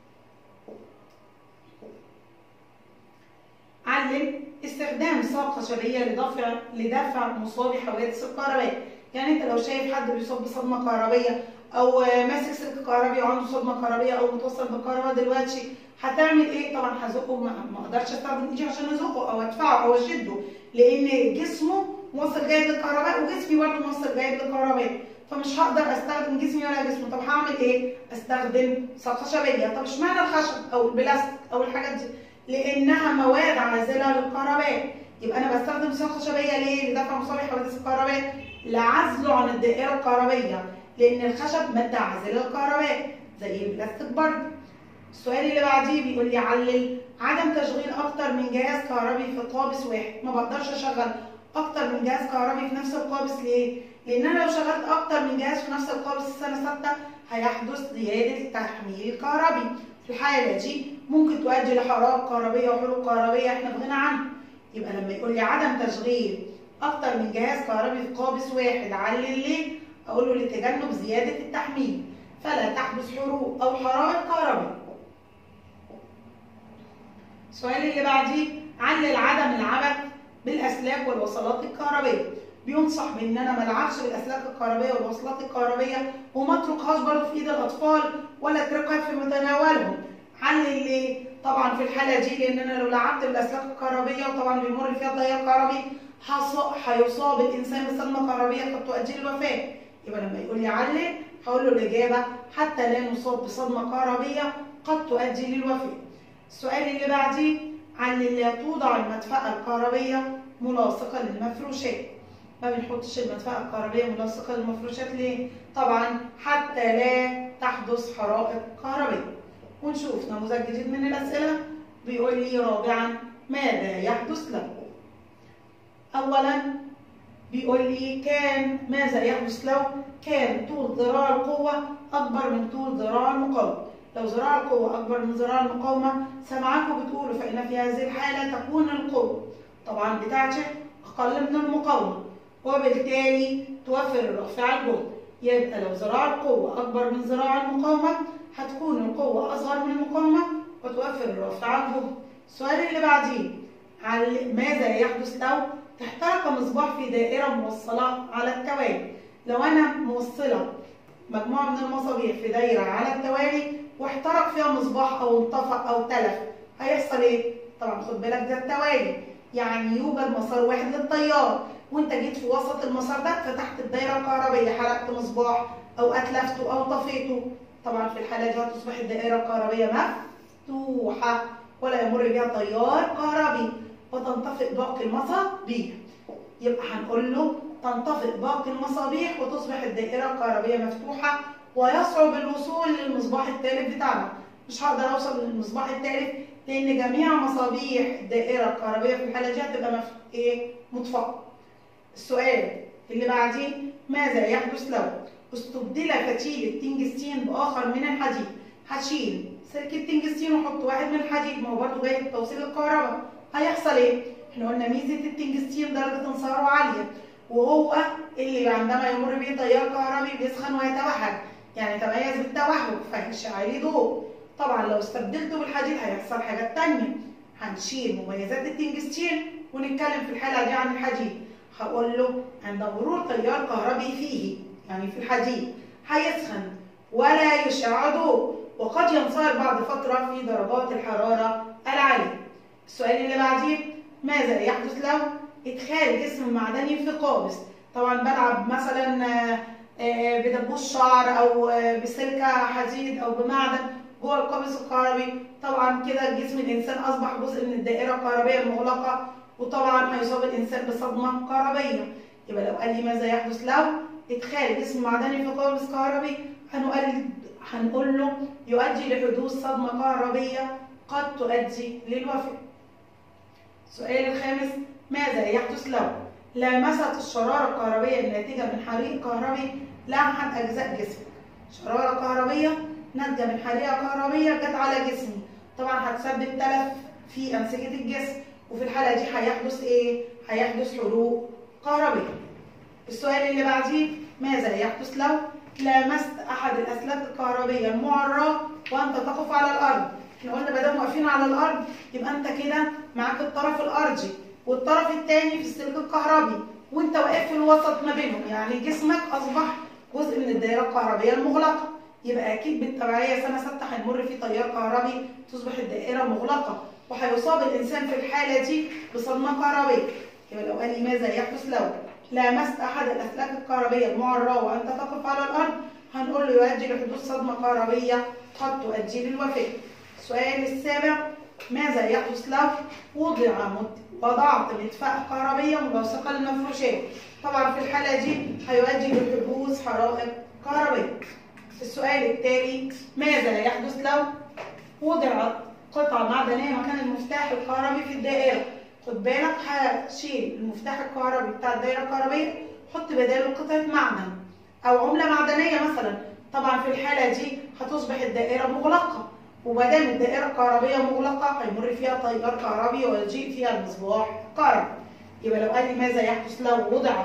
علل استخدام ساق خشبيه لدفع لدفع مصاب حوادث الكهرباء يعني انت لو شايف حد بيصاب بصدمه كهربيه او ماسك سلك كهربي وعنده صدمه كهربيه او متوصل بالكهرباء دلوقتي هتعمل ايه؟ طبعا هزقه ما اقدرش استخدم ايدي عشان ازقه او ادفعه او اشده لان جسمه موصل جيد للكهرباء وجسمي برضه موصل جيد للكهرباء فمش هقدر استخدم جسمي ولا جسمه طب هعمل ايه؟ استخدم ساق خشبيه طب اشمعنى الخشب او البلاستيك او الحاجات دي؟ لانها مواد عازله للكهرباء يبقى انا بستخدم ساق خشبيه ليه؟ لدفع مصالح حوادث الكهرباء لعزله عن الدائره الكهربائيه لان الخشب ماده عازله للكهرباء زي البلاستيك برضه السؤال اللي بعديه بيقول لي علل عدم تشغيل اكتر من جهاز كهربي في قابس واحد ما بقدرش اشغل اكتر من جهاز كهربي في نفس القابس ليه لان انا لو شغلت اكتر من جهاز في نفس القابس السنه سته هيحدث زياده تحميل كهربي في الحاله دي ممكن تؤدي لحرائق كهربيه وحروق كهربيه احنا في غنى عنها يبقى لما يقول لي عدم تشغيل اكتر من جهاز كهربي في قابس واحد علل ليه اقول له لتجنب زياده التحميل فلا تحدث حروق او حرائق كهربيه السؤال اللي بعديه علل عدم العبث بالاسلاك والوصلات الكهربائيه بينصح بان انا ما العبش بالاسلاك الكهربائيه والوصلات الكهربائيه وما اتركهاش برضه في ايد الاطفال ولا اتركها في متناولهم علل ليه؟ طبعا في الحاله دي لان انا لو لعبت بالاسلاك الكهربائيه وطبعا بيمر فيها التيار الكهربي هيصاب الانسان بصدمه كهربائيه قد تؤدي للوفاه يبقى لما يقول لي علل هقول له الاجابه حتى لا نصاب بصدمه كهربيه قد تؤدي للوفاه السؤال اللي بعديه علل لا توضع المدفأة الكهربية ملاصقة للمفروشات ما بنحطش المدفأة الكهربية ملاصقة للمفروشات ليه؟ طبعا حتى لا تحدث حرائق كهربية ونشوف نموذج جديد من الأسئلة بيقول لي رابعا ماذا يحدث له؟ أولا بيقول لي كان ماذا يحدث له؟ كان طول ذراع القوة أكبر من طول ذراع المقاومة لو ذراع القوة أكبر من ذراع المقاومة سمعكم بتقولوا فإن في هذه الحالة تكون القوة طبعا بتاعتي أقل من المقاومة وبالتالي توفر الرافع الجهد يبقى لو ذراع القوة أكبر من ذراع المقاومة هتكون القوة أصغر من المقاومة وتوفر الرافع الجهد السؤال اللي بعديه على ماذا يحدث لو تحترق مصباح في دائرة موصلة على التوالي لو أنا موصلة مجموعة من المصابيح في دايرة على التوالي واحترق فيها مصباح او انطفأ او تلف هيحصل ايه؟ طبعا خد بالك ده التوالي يعني يوجد مسار واحد للتيار وانت جيت في وسط المسار ده فتحت الدايره الكهربيه حرقت مصباح او اتلفته او طفيته طبعا في الحاله دي هتصبح الدائره الكهربيه مفتوحه ولا يمر بها تيار كهربي وتنطفئ باقي المصابيح يبقى هنقول له تنطفئ باقي المصابيح وتصبح الدائره الكهربيه مفتوحه ويصعب الوصول للمصباح الثالث بتاعنا مش هقدر اوصل للمصباح الثالث لان جميع مصابيح الدائره الكهربيه في الحاله دي هتبقى مف... ايه مطفاه السؤال اللي بعديه ماذا يحدث لو استبدل فتيل التنجستين باخر من الحديد هشيل سلك التنجستين واحط واحد من الحديد ما هو برضه جاي بتوصيل الكهرباء هيحصل ايه احنا قلنا ميزه التنجستين درجه انصهاره عاليه وهو اللي عندما يمر به تيار كهربي بيسخن ويتوهج يعني تميز بالتوهج فهيشع عليه ضوء طبعا لو استبدلته بالحديد هيحصل حاجات تانية هنشيل مميزات التنجستين ونتكلم في الحلقه دي عن الحديد هقول له عند مرور تيار كهربي فيه يعني في الحديد هيسخن ولا يشع ضوء وقد ينصهر بعد فترة في درجات الحرارة العالية. السؤال اللي بعديه ماذا يحدث لو ادخال جسم معدني في قابس؟ طبعا بلعب مثلا بدبوس شعر او بسلكة حديد او بمعدن جوه القابس الكهربي طبعا كده جسم الانسان اصبح جزء من الدائرة الكهربية المغلقة وطبعا هيصاب الانسان بصدمة كهربية. يبقى لو قال لي ماذا يحدث لو ادخال جسم معدني في قابس كهربي هنقول هنقول له يؤدي لحدوث صدمة كهربية قد تؤدي للوفاة. السؤال الخامس ماذا يحدث لو لامست الشرارة الكهربية الناتجة من حريق كهربي لمحت أجزاء جسمك. شرارة كهربية ناتجة من حريقة كهربية جت على جسمي. طبعا هتسبب تلف في أنسجة الجسم وفي الحالة دي هيحدث إيه؟ هيحدث حروق كهربية. السؤال اللي بعديه ماذا يحدث لو لامست احد الاسلاك الكهربيه المعراه وانت تقف على الارض احنا قلنا ما دام واقفين على الارض يبقى انت كده معاك الطرف الارضي والطرف الثاني في السلك الكهربي وانت واقف في الوسط ما بينهم يعني جسمك اصبح جزء من الدائره الكهربيه المغلقه يبقى اكيد بالتبعيه سنه سته هيمر في تيار كهربي تصبح الدائره مغلقه وهيصاب الانسان في الحاله دي بصدمه كهربيه يبقى لو قال لي ماذا يحدث لو لامست احد الاسلاك الكهربيه المعراه وانت تقف على الارض هنقول له يؤدي لحدوث صدمه كهربيه قد تؤدي للوفاه. السؤال السابع ماذا يحدث لو وضع مت... وضعت مدفأة كهربية ملاصقة للمفروشات؟ طبعا في الحالة دي هيؤدي لحدوث حرائق كهربية. السؤال التالي ماذا يحدث لو وضعت قطعة معدنية مكان المفتاح الكهربي في الدائرة؟ خد بالك هشيل المفتاح الكهربي بتاع الدايره الكهربيه حط بداله قطعه معدن او عمله معدنيه مثلا طبعا في الحاله دي هتصبح الدائره مغلقه وما دام الدائره الكهربيه مغلقه هيمر فيها تيار كهربي ويجيء فيها المصباح كهربي يبقى لو قال لي ماذا يحدث لو وضع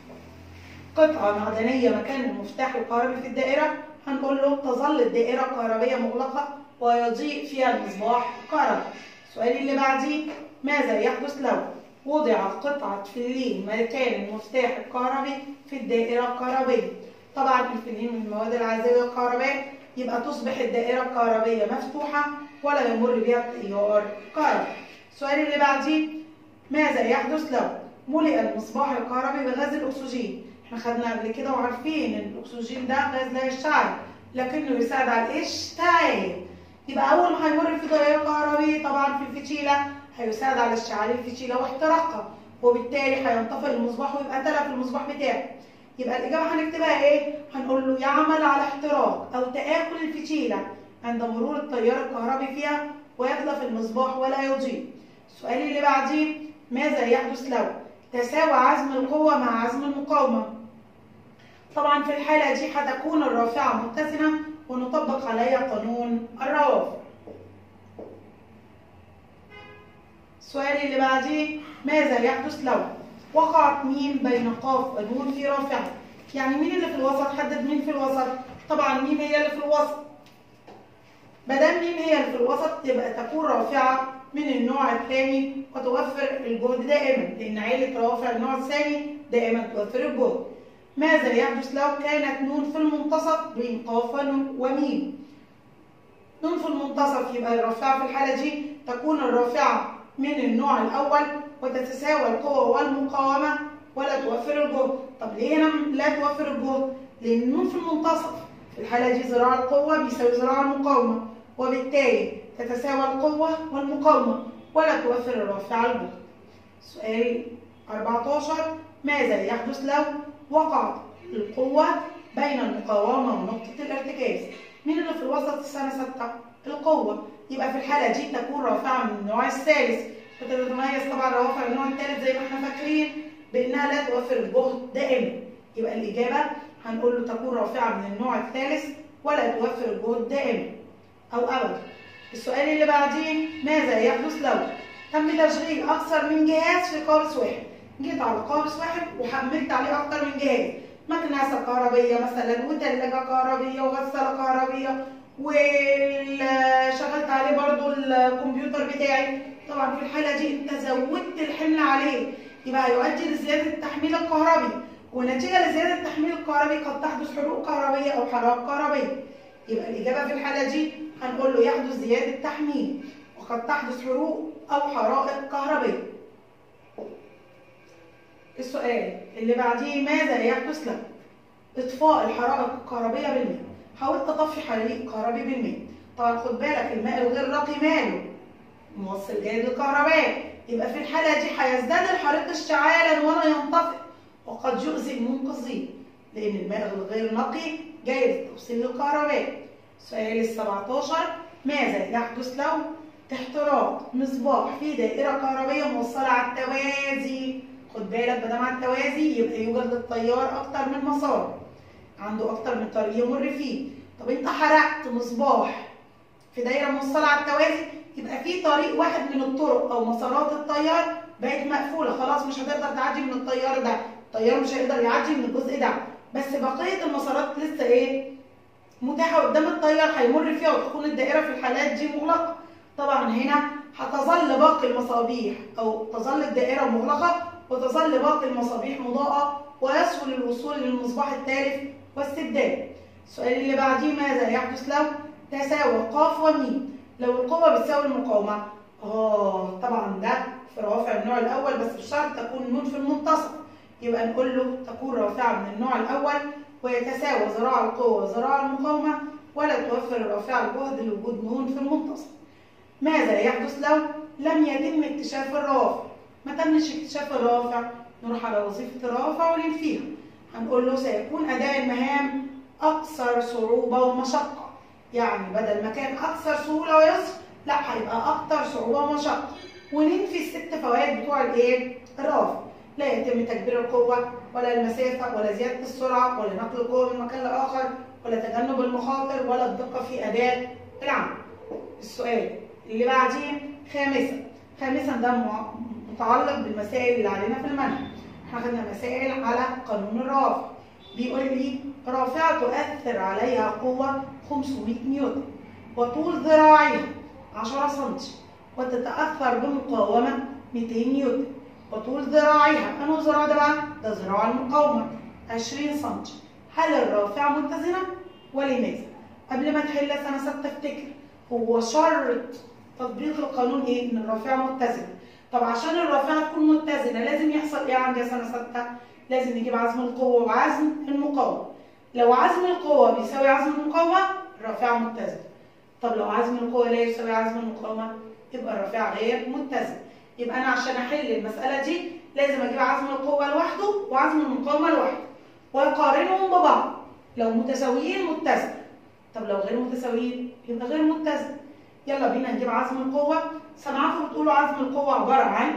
قطعه معدنيه مكان المفتاح الكهربي في الدائره هنقول له تظل الدائره الكهربيه مغلقه ويضيء فيها المصباح كهربي السؤال اللي بعديه ماذا يحدث لو وضع قطعة فلين مكان المفتاح الكهربي في الدائرة الكهربية طبعا الفلين من المواد العازلة الكهربائية يبقى تصبح الدائرة الكهربية مفتوحة ولا يمر بها تيار كهربي السؤال اللي بعديه ماذا يحدث لو ملئ المصباح الكهربي بغاز الأكسجين احنا خدنا قبل كده وعارفين ان الأكسجين ده غاز لا يشتعل لكنه بيساعد على الاشتعال يبقى أول ما هيمر في تيار كهربي طبعا في الفتيلة هيساعد على اشتعال الفتيله واحتراقها وبالتالي هينطفئ المصباح ويبقى تلف المصباح بتاعه يبقى الاجابه هنكتبها ايه هنقول له يعمل على احتراق او تاكل الفتيله عند مرور التيار الكهربي فيها ويتلف المصباح ولا يضيء السؤال اللي بعديه ماذا يحدث لو تساوى عزم القوه مع عزم المقاومه طبعا في الحاله دي هتكون الرافعه متسمه ونطبق عليها قانون الروافع السؤال اللي بعديه ماذا يحدث لو وقعت ميم بين قاف ونون في رافعة يعني مين اللي في الوسط حدد مين في الوسط طبعا ميم هي اللي في الوسط مادام ميم هي اللي في الوسط تبقى تكون رافعة من النوع الثاني وتوفر الجهد دائما لأن عيلة روافع النوع الثاني دائما توفر الجهد ماذا يحدث لو كانت نون في المنتصف بين قاف وميم نون في المنتصف يبقى الرافعة في الحالة دي تكون الرافعة من النوع الأول وتتساوى القوة والمقاومة ولا توفر الجهد طب ليه هنا لا توفر الجهد؟ لأن النون في المنتصف في الحالة دي ذراع القوة بيساوي ذراع المقاومة وبالتالي تتساوى القوة والمقاومة ولا توفر الرافعة الجهد سؤال 14 ماذا يحدث لو وقعت القوة بين المقاومة ونقطة الارتكاز مين اللي في الوسط السنة ستة؟ القوة يبقى في الحالة دي تكون رافعة من النوع الثالث وتتميز طبعا روافع النوع الثالث زي ما احنا فاكرين بانها لا توفر الجهد دائما يبقى الاجابه هنقول له تكون رافعه من النوع الثالث ولا توفر الجهد دائما او ابدا السؤال اللي بعديه ماذا يحدث لو تم تشغيل اكثر من جهاز في قابس واحد جيت على قابس واحد وحملت عليه اكثر من جهاز مكنسه كهربيه مثلا وثلاجه كهربيه وغساله كهربيه وشغلت عليه برضو الكمبيوتر بتاعي طبعا في الحاله دي انت زودت الحمل عليه يبقى هيؤدي لزياده التحميل الكهربي ونتيجه لزياده التحميل الكهربي قد تحدث حروق كهربيه او حرائق كهربيه يبقى الاجابه في الحاله دي هنقول له يحدث زياده تحميل وقد تحدث حروق او حرائق كهربيه السؤال اللي بعديه ماذا يحدث لو اطفاء الحرائق الكهربيه بالماء حاولت تطفي حريق كهربي بالماء طبعا خد بالك الماء الغير نقي ماله موصل جيد للكهرباء يبقى في الحالة دي هيزداد الحريق اشتعالا ولا ينطفئ وقد يؤذي المنقذين لأن الماء الغير نقي جيد للتوصيل للكهرباء سؤال ال 17 ماذا يحدث لو احتراق مصباح في دائرة كهربية موصلة على التوازي خد بالك بدل على التوازي يبقى يوجد للتيار أكتر من مسار عنده أكتر من طريق يمر فيه طب أنت حرقت مصباح في دايرة موصلة على التوازي يبقى في طريق واحد من الطرق او مسارات التيار بقت مقفوله خلاص مش هتقدر تعدي من التيار ده التيار مش هيقدر يعدي من الجزء ده بس بقيه المسارات لسه ايه متاحه قدام التيار هيمر فيها وتكون الدائره في الحالات دي مغلقه طبعا هنا هتظل باقي المصابيح او تظل الدائره مغلقه وتظل باقي المصابيح مضاءه ويسهل الوصول للمصباح الثالث واستبداله السؤال اللي بعديه ماذا يحدث لو تساوى ق وميم لو القوة بتساوي المقاومة اه طبعا ده في روافع النوع الأول بس بشرط تكون النون في المنتصف يبقى نقول له تكون رافعة من النوع الأول ويتساوى ذراع القوة وذراع المقاومة ولا توفر الرافعة الجهد لوجود نون في المنتصف ماذا يحدث لو لم يتم اكتشاف الرافع ما تمش اكتشاف الرافع نروح على وظيفة الرافع وننفيها هنقول له سيكون أداء المهام أكثر صعوبة ومشقة يعني بدل ما كان اكثر سهوله ويسر لا هيبقى اكثر صعوبه ومشقه وننفي الست فوائد بتوع الايه الرافع لا يتم تكبير القوه ولا المسافه ولا زياده السرعه ولا نقل القوه من مكان لاخر ولا تجنب المخاطر ولا الدقه في اداء العمل السؤال اللي بعديه خامسا خامسا ده متعلق بالمسائل اللي علينا في المنهج احنا خدنا مسائل على قانون الرافع بيقول لي رافعة تؤثر عليها قوة 500 نيوتن وطول ذراعيها 10 سم وتتأثر بمقاومة 200 نيوتن وطول ذراعيها أنه ذراع ده بقى؟ ده ذراع المقاومة 20 سم هل الرافعة متزنة؟ ولماذا؟ قبل ما تحل سنة ستة افتكر هو شرط تطبيق القانون ايه؟ ان الرافعة متزنة طب عشان الرافعة تكون متزنة لازم يحصل ايه عندي سنة ستة؟ لازم نجيب عزم القوة وعزم المقاومة لو عزم القوة بيساوي عزم المقاومة الرافعة متزنة طب لو عزم القوة لا يساوي عزم المقاومة يبقى الرافعة غير متزنة يبقى أنا عشان أحل المسألة دي لازم أجيب عزم القوة لوحده وعزم المقاومة لوحده وأقارنهم ببعض لو متساويين متزن طب لو غير متساويين يبقى غير متزن يلا بينا نجيب عزم القوة سمعتوا بتقولوا عزم القوة عبارة عن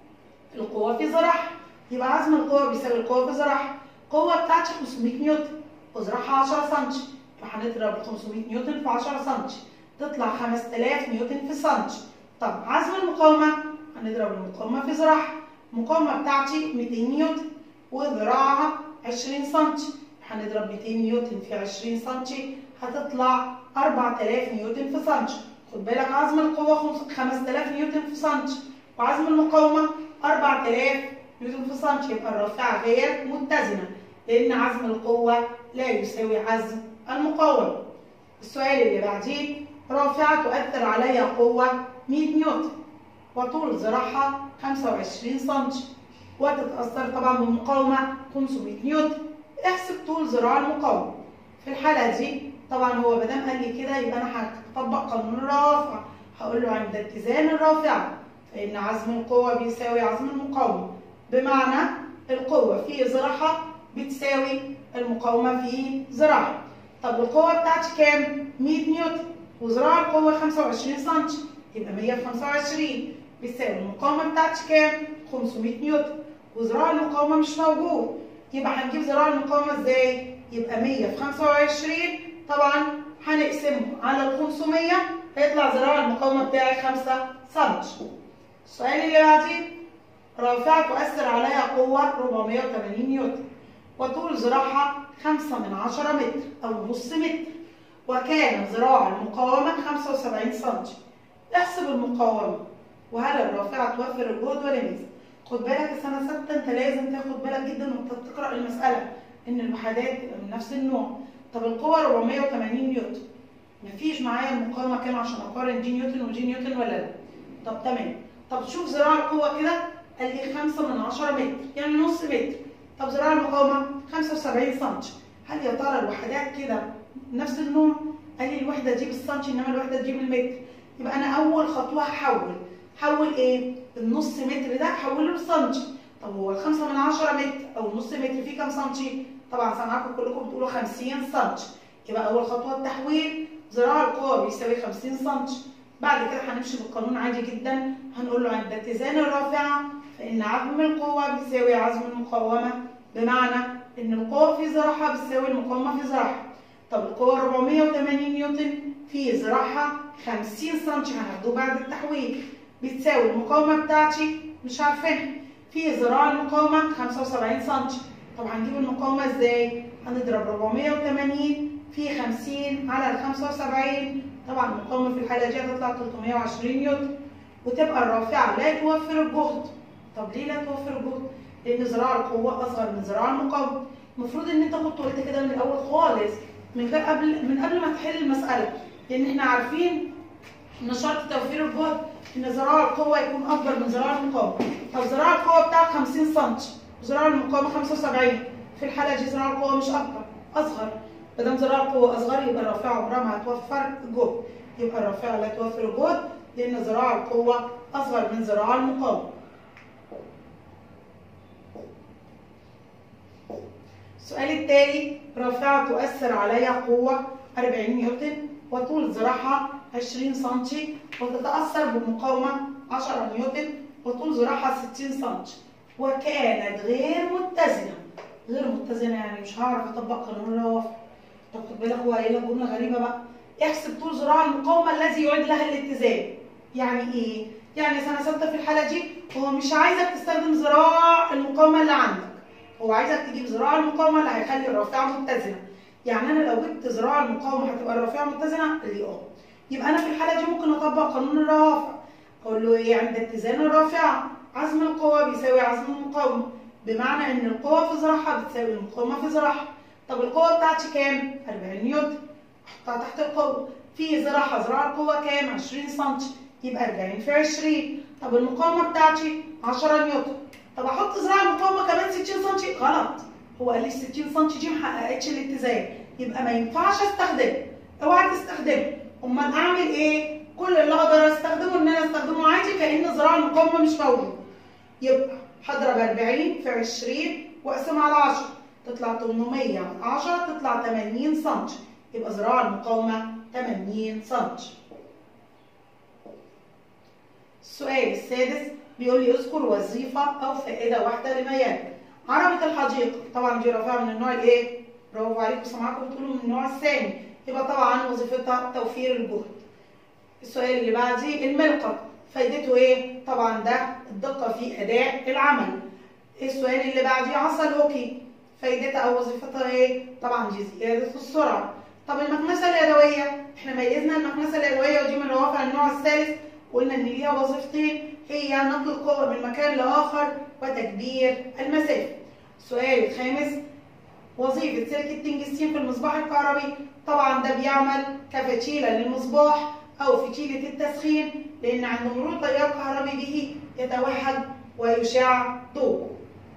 القوة في ذراعها يبقى عزم القوة بيساوي القوة في ذراعها القوة بتاعتي 500 نيوتن وذراعها 10 سم فهنضرب 500 نيوتن في 10 سم تطلع 5000 نيوتن في سم طب عزم المقاومة هنضرب المقاومة في ذراعها المقاومة بتاعتي 200 نيوتن وذراعها 20 سم هنضرب 200 نيوتن في 20 سم هتطلع 4000 نيوتن في سم خد بالك عزم القوة 5000 نيوتن في سم وعزم المقاومة 4000 نيوتن في سم يبقى الرافعة غير متزنة لأن عزم القوة لا يساوي عزم المقاومة. السؤال اللي بعديه رافعة تؤثر عليها قوة 100 نيوتن وطول ذراعها 25 سم وتتأثر طبعا بمقاومة 500 نيوتن احسب طول ذراع المقاومة في الحالة دي طبعا هو مادام قال لي كده يبقى انا هطبق قانون الرافع هقول له عند اتزان الرافعة فإن عزم القوة بيساوي عزم المقاومة بمعنى القوة في ذراعها بتساوي المقاومة في ذراعها طب القوة بتاعتي كام؟ 100 نيوتن وذراع القوة 25 سم يبقى 100 في 25 بيساوي المقاومة بتاعتي كام؟ 500 نيوتن وذراع المقاومة مش موجود يبقى هنجيب ذراع المقاومة ازاي؟ يبقى 100 في 25 طبعا هنقسمه على ال 500 هيطلع ذراع المقاومة بتاعي 5 سم السؤال اللي بعديه رافعة تؤثر عليها قوة 480 نيوتن وطول ذراعها 5 من 10 متر أو نص متر وكان ذراع المقاومة 75 سم احسب المقاومة وهل الرافعة توفر الجهد ولا ميزة؟ خد بالك السنة ستة أنت لازم تاخد بالك جدا وأنت بتقرأ المسألة إن الوحدات تبقى من نفس النوع طب القوة 480 نيوتن مفيش معايا المقاومة كام عشان أقارن دي نيوتن ودي نيوتن ولا لا؟ طب تمام طب شوف ذراع القوة كده قال لي 5 من 10 متر يعني نص متر طب ذراع المقاومة 75 سم هل يا ترى الوحدات كده نفس النوع؟ قال لي الوحدة دي بالسنتي انما الوحدة دي بالمتر يبقى انا اول خطوة هحول حول ايه؟ النص متر ده هحوله لسنتي طب هو 5 من 10 متر او نص متر فيه كام سنتي؟ طبعا سامعاكم كلكم بتقولوا 50 سنتي يبقى اول خطوة التحويل ذراع القوة بيساوي 50 سنتي بعد كده هنمشي بالقانون عادي جدا هنقول له عند اتزان الرافعة فإن عزم القوة بيساوي عزم المقاومة بمعنى إن القوة في ذراعها بتساوي المقاومة في ذراعها طب القوة 480 نيوتن في ذراعها 50 سم هناخده بعد التحويل بتساوي المقاومة بتاعتي مش عارفينها في ذراع المقاومة 75 سم طب هنجيب المقاومة ازاي؟ هنضرب 480 في 50 على ال 75 طبعا المقاومة في الحالة دي هتطلع 320 نيوتن وتبقى الرافعة لا توفر الجهد طب ليه لا توفر الجهد؟ لأن ذراع القوة أصغر من ذراع المقاومة المفروض إن أنت كنت قلت كده من الأول خالص من غير قبل من قبل ما تحل المسألة لأن إحنا عارفين إن شرط توفير الجهد إن ذراع القوة يكون أكبر من ذراع المقاومة طب ذراع القوة بتاعك 50 سم وذراع المقاومة 75 في الحالة دي ذراع القوة مش أكبر أصغر ما دام ذراع القوة أصغر يبقى الرافعة عمرها ما هتوفر الجهد يبقى الرافعة لا توفر الجهد لأن ذراع القوة أصغر من ذراع المقاومة السؤال التالي رافعة تؤثر عليها قوة 40 نيوتن وطول ذراعها 20 سم وتتأثر بمقاومة 10 نيوتن وطول ذراعها 60 سم وكانت غير متزنة غير متزنة يعني مش هعرف أطبق قانون الروافع طب خد بالك هو قايل لك جملة غريبة بقى احسب طول ذراع المقاومة الذي يعيد لها الاتزان يعني ايه؟ يعني سنة ستة في الحالة دي هو مش عايزك تستخدم ذراع المقاومة اللي عندك هو عايزك تجيب ذراع المقاومة اللي هيخلي الرافعة متزنة يعني أنا لو جبت ذراع المقاومة هتبقى الرافعة متزنة اللي اه يبقى أنا في الحالة دي ممكن أطبق قانون الروافع أقول له إيه عند اتزان الرافعة عزم القوة بيساوي عزم المقاومة بمعنى إن القوة في ذراعها بتساوي المقاومة في ذراعها طب القوة بتاعتي كام؟ 40 نيوتن احطها تحت القوة في ذراعها ذراع القوة كام؟ 20 سم يبقى 40 في 20 طب المقاومة بتاعتي 10 نيوتن طب احط ذراع المقاومة كمان 60 سم غلط هو قال لي 60 سم دي ما حققتش الاتزان يبقى ما ينفعش استخدمه اوعى تستخدمه امال اعمل ايه؟ كل اللي اقدر استخدمه ان انا استخدمه عادي كان ذراع المقاومة مش موجود يبقى هضرب 40 في 20 واقسمها على 10 تطلع 810 تطلع 80 سم يبقى ذراع المقاومة 80 سم السؤال السادس بيقول لي اذكر وظيفة أو فائدة واحدة لما يلي عربة الحديقة طبعا دي رافعة من النوع الايه؟ برافو عليكم سامعاكم بتقولوا من النوع الثاني يبقى طبعا وظيفتها توفير الجهد السؤال اللي بعديه الملقط فايدته ايه؟ طبعا ده الدقة في أداء العمل السؤال اللي بعديه عصا الهوكي فايدتها او وظيفتها ايه؟ طبعا دي زياده السرعه. طب المكنسه اليدويه احنا ميزنا المكنسه اليدويه ودي من روافع النوع الثالث قلنا ان ليها وظيفتين هي نقل القوه من مكان لاخر وتكبير المسافه. السؤال الخامس وظيفه سلك التنجستين في المصباح الكهربي طبعا ده بيعمل كفتيله للمصباح أو فتيلة التسخين لأن عند مرور تيار كهربي به يتوهج ويشع ضوء.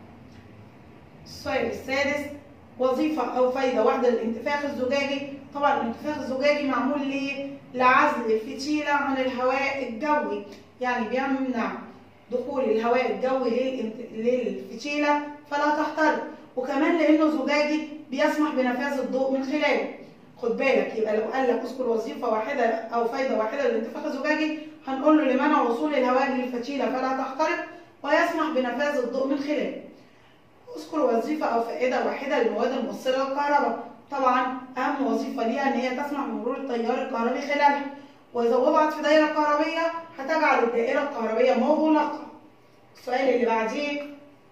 السؤال السادس وظيفة أو فايدة واحدة للانتفاخ الزجاجي طبعا الانتفاخ الزجاجي معمول ليه؟ لعزل الفتيلة عن الهواء الجوي يعني بيمنع دخول الهواء الجوي للفتيلة فلا تحترق وكمان لأنه زجاجي بيسمح بنفاذ الضوء من خلاله خد بالك يبقى لو قال لك اذكر وظيفة واحدة أو فايدة واحدة للانتفاخ الزجاجي هنقول له لمنع وصول الهواء للفتيلة فلا تحترق ويسمح بنفاذ الضوء من خلاله اذكر وظيفة أو فائدة واحدة للمواد الموصلة للكهرباء طبعا أهم وظيفة ليها إن هي تسمح بمرور التيار الكهربي خلالها وإذا وضعت في دايرة كهربية هتجعل الدائرة الكهربية مغلقة السؤال اللي بعديه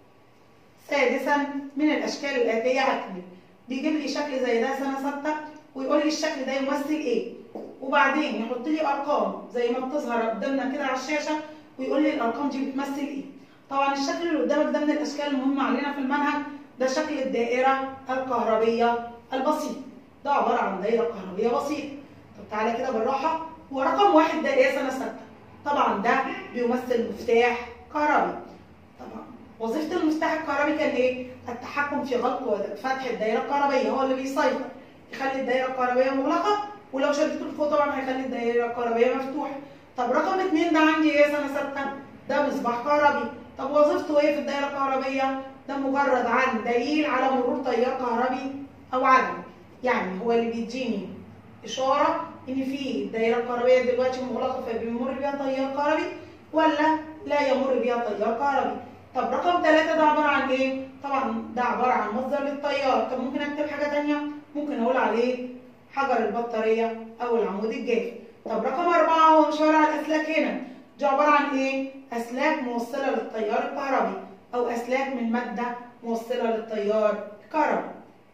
سادسا من الأشكال الآتية أكمل بيجيب لي شكل زي ده سنة ستة ويقول لي الشكل ده يمثل إيه وبعدين يحط لي أرقام زي ما بتظهر قدامنا كده على الشاشة ويقول لي الأرقام دي بتمثل إيه طبعا الشكل اللي قدامك ده من الاشكال المهمه علينا في المنهج ده شكل الدائره الكهربيه البسيطه ده عباره عن دايره كهربيه بسيطه طب تعالى كده بالراحه هو رقم واحد ده ايه سنه سته طبعا ده بيمثل مفتاح كهربي طبعا وظيفه المفتاح الكهربي كان ايه التحكم في غلق وفتح الدايره الكهربيه هو اللي بيسيطر يخلي الدايره الكهربيه مغلقه ولو شدته لفوق طبعا هيخلي الدايره الكهربيه مفتوحه طب رقم اتنين ده عندي ايه سنه سته ده مصباح كهربي طب وظيفته ايه في الدائره الكهربيه ده مجرد عن دليل على مرور تيار كهربي او عدم يعني هو اللي بيديني اشاره ان في الدائره الكهربيه دلوقتي مغلقه فبيمر بيها تيار كهربي ولا لا يمر بيها تيار كهربي طب رقم ثلاثة ده عبارة عن ايه؟ طبعا ده عبارة عن مصدر للتيار، طب ممكن اكتب حاجة تانية؟ ممكن اقول عليه حجر البطارية او العمود الجاف. طب رقم أربعة هو مشاور على الأسلاك هنا، دي عبارة عن ايه؟ أسلاك موصلة للتيار الكهربي أو أسلاك من مادة موصلة للتيار الكهربي.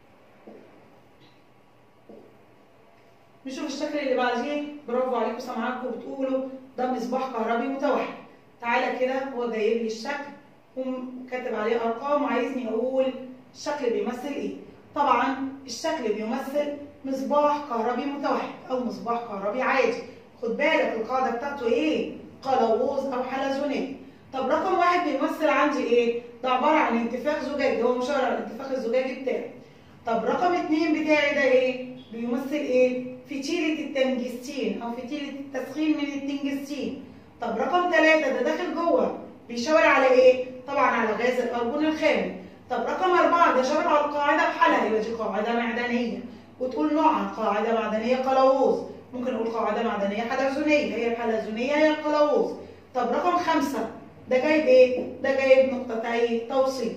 نشوف الشكل اللي بعديه برافو عليكم سامعاكم بتقولوا ده مصباح كهربي متوحد. تعالى كده هو جايب لي الشكل وكاتب عليه أرقام وعايزني أقول الشكل بيمثل إيه؟ طبعا الشكل بيمثل مصباح كهربي متوحد أو مصباح كهربي عادي. خد بالك القاعدة بتاعته إيه؟ قلاووز او حلزونات طب رقم واحد بيمثل عندي ايه ده عباره عن انتفاخ زجاجي هو مشاور على الانتفاخ الزجاجي بتاعي طب رقم اتنين بتاعي ده ايه بيمثل ايه فتيله التنجستين او فتيله التسخين من التنجستين طب رقم ثلاثة ده داخل جوه بيشاور على ايه طبعا على غاز الارجون الخام طب رقم أربعة ده شاور على القاعدة بحالها يبقى دي قاعدة معدنية وتقول نوعها قاعدة معدنية قلاووز ممكن نقول قاعدة معدنية حلزونية هي الحلزونية هي القلاووز طب رقم خمسة ده جايب ايه؟ ده جايب نقطتي توصيل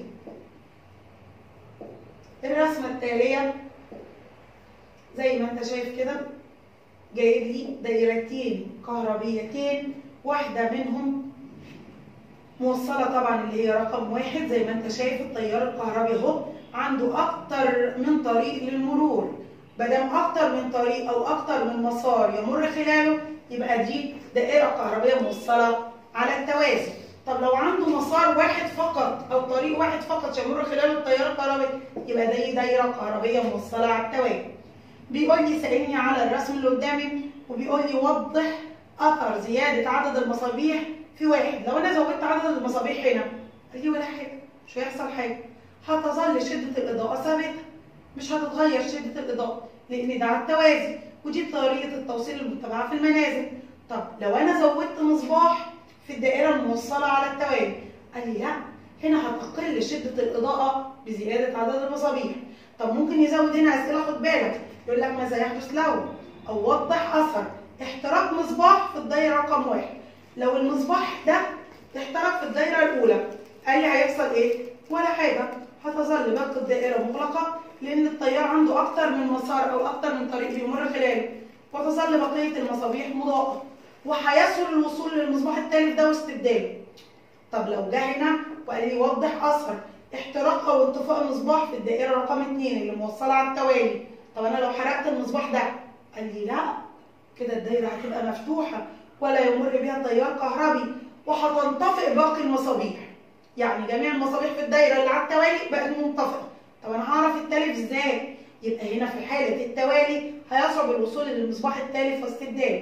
الرسمة التالية زي ما انت شايف كده جايب لي دايرتين كهربيتين واحدة منهم موصلة طبعا اللي هي رقم واحد زي ما انت شايف التيار الكهربي اهو عنده أكتر من طريق للمرور مادام أكتر من طريق أو أكتر من مسار يمر خلاله يبقى دي دائرة كهربية موصلة على التوازي طب لو عنده مسار واحد فقط أو طريق واحد فقط يمر خلاله التيار الكهربي يبقى دي دايرة كهربية موصلة على التوازي بيقول لي سألني على الرسم اللي قدامي وبيقول لي وضح أثر زيادة عدد المصابيح في واحد لو أنا زودت عدد المصابيح هنا قال لي ولا حاجة مش هيحصل حاجة هتظل شدة الإضاءة ثابتة مش هتتغير شدة الإضاءة لأن ده على التوازي ودي طريقة التوصيل المتبعة في المنازل طب لو أنا زودت مصباح في الدائرة الموصلة على التوالي قال لي لا هنا هتقل شدة الإضاءة بزيادة عدد المصابيح طب ممكن يزود هنا أسئلة خد بالك يقول لك ماذا يحدث لو أو وضح أثر احتراق مصباح في الدايرة رقم واحد لو المصباح ده احترق في الدايرة الأولى قال لي هيحصل إيه؟ ولا حاجة هتظل باقي الدائرة مغلقة لأن التيار عنده أكتر من مسار أو أكتر من طريق بيمر خلاله وتظل بقية المصابيح مضاءة وهيسهل الوصول للمصباح التالف ده واستبداله طب لو جه هنا وقال لي وضح أثر احتراق أو انطفاء مصباح في الدائرة رقم اتنين اللي موصلة على التوالي طب أنا لو حرقت المصباح ده قال لي لا كده الدايرة هتبقى مفتوحة ولا يمر بها تيار كهربي وهتنطفئ باقي المصابيح يعني جميع المصابيح في الدايرة اللي على التوالي بقت منطفئة طب أنا هعرف التالف إزاي؟ يبقى هنا في حالة التوالي هيصعب الوصول للمصباح التالف واستبداله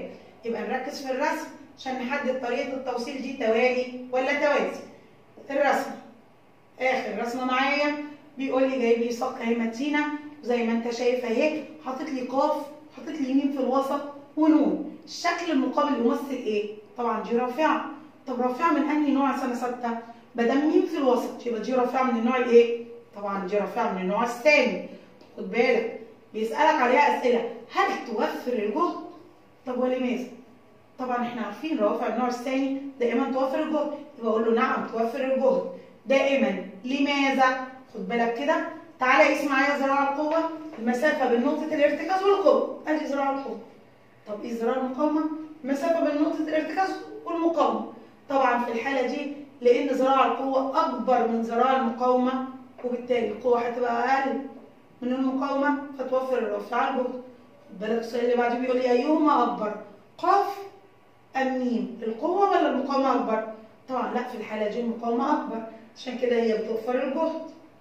يبقى نركز في الرسم عشان نحدد طريقه التوصيل دي توالي ولا توازي الرسم اخر رسمه معايا بيقول لي جايب لي صك اهي متينه زي ما انت شايف اهي حاطط لي قاف حاطط لي يمين في الوسط ونون الشكل المقابل يمثل ايه طبعا دي رافعه طب رافعه من انهي نوع سنه سته بدل مين في الوسط يبقى دي رافعه من النوع الايه طبعا دي رافعه من النوع الثاني خد بالك بيسالك عليها اسئله هل توفر الجهد طب ولماذا طبعا احنا عارفين روافع النوع الثاني دائما توفر الجهد يبقى اقول له نعم توفر الجهد دائما لماذا خد بالك كده تعالى قيس معايا ذراع القوه المسافه بين نقطه الارتكاز والقوه ادي ذراع القوه طب ايه ذراع المقاومه المسافه بين نقطه الارتكاز والمقاومه طبعا في الحاله دي لان ذراع القوه اكبر من ذراع المقاومه وبالتالي القوه هتبقى اقل من المقاومه فتوفر الرافعه الجهد خد بالك السؤال اللي بعده بيقول لي ايهما اكبر قاف ام ميم القوه ولا المقاومه اكبر طبعا لا في الحاله دي المقاومه اكبر عشان كده هي بتوفر الجهد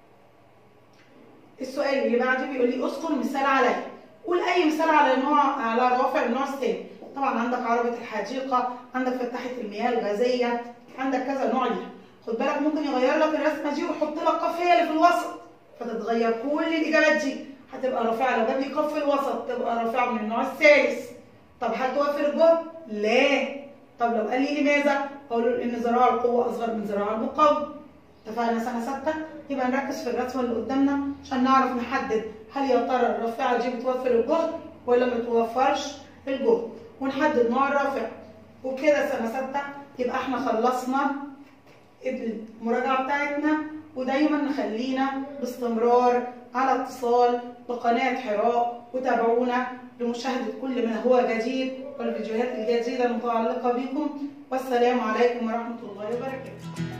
السؤال اللي بعده بيقول لي اذكر مثال عليه قول اي مثال على نوع على رافع النوع الثاني طبعا عندك عربة الحديقة عندك فتحة المياه الغازية عندك كذا نوع ليها خد بالك ممكن يغير لك الرسمة دي ويحط لك قاف هي اللي في الوسط فتتغير كل الإجابات دي هتبقى رافعة لو جاب لي قاف في الوسط تبقى رافعة من النوع الثالث طب هل توفر الجهد؟ لا طب لو قال لي لماذا؟ أقول له إن ذراع القوة أصغر من ذراع المقاومة اتفقنا سنة ستة يبقى نركز في الرسمة اللي قدامنا عشان نعرف نحدد هل يا ترى الرافعة دي بتوفر الجهد ولا ما بتوفرش الجهد ونحدد نوع الرافع وبكده سنة ستة يبقى احنا خلصنا المراجعة بتاعتنا ودايما نخلينا باستمرار على اتصال بقناة حراء وتابعونا لمشاهدة كل ما هو جديد والفيديوهات الجديدة المتعلقة بكم والسلام عليكم ورحمة الله وبركاته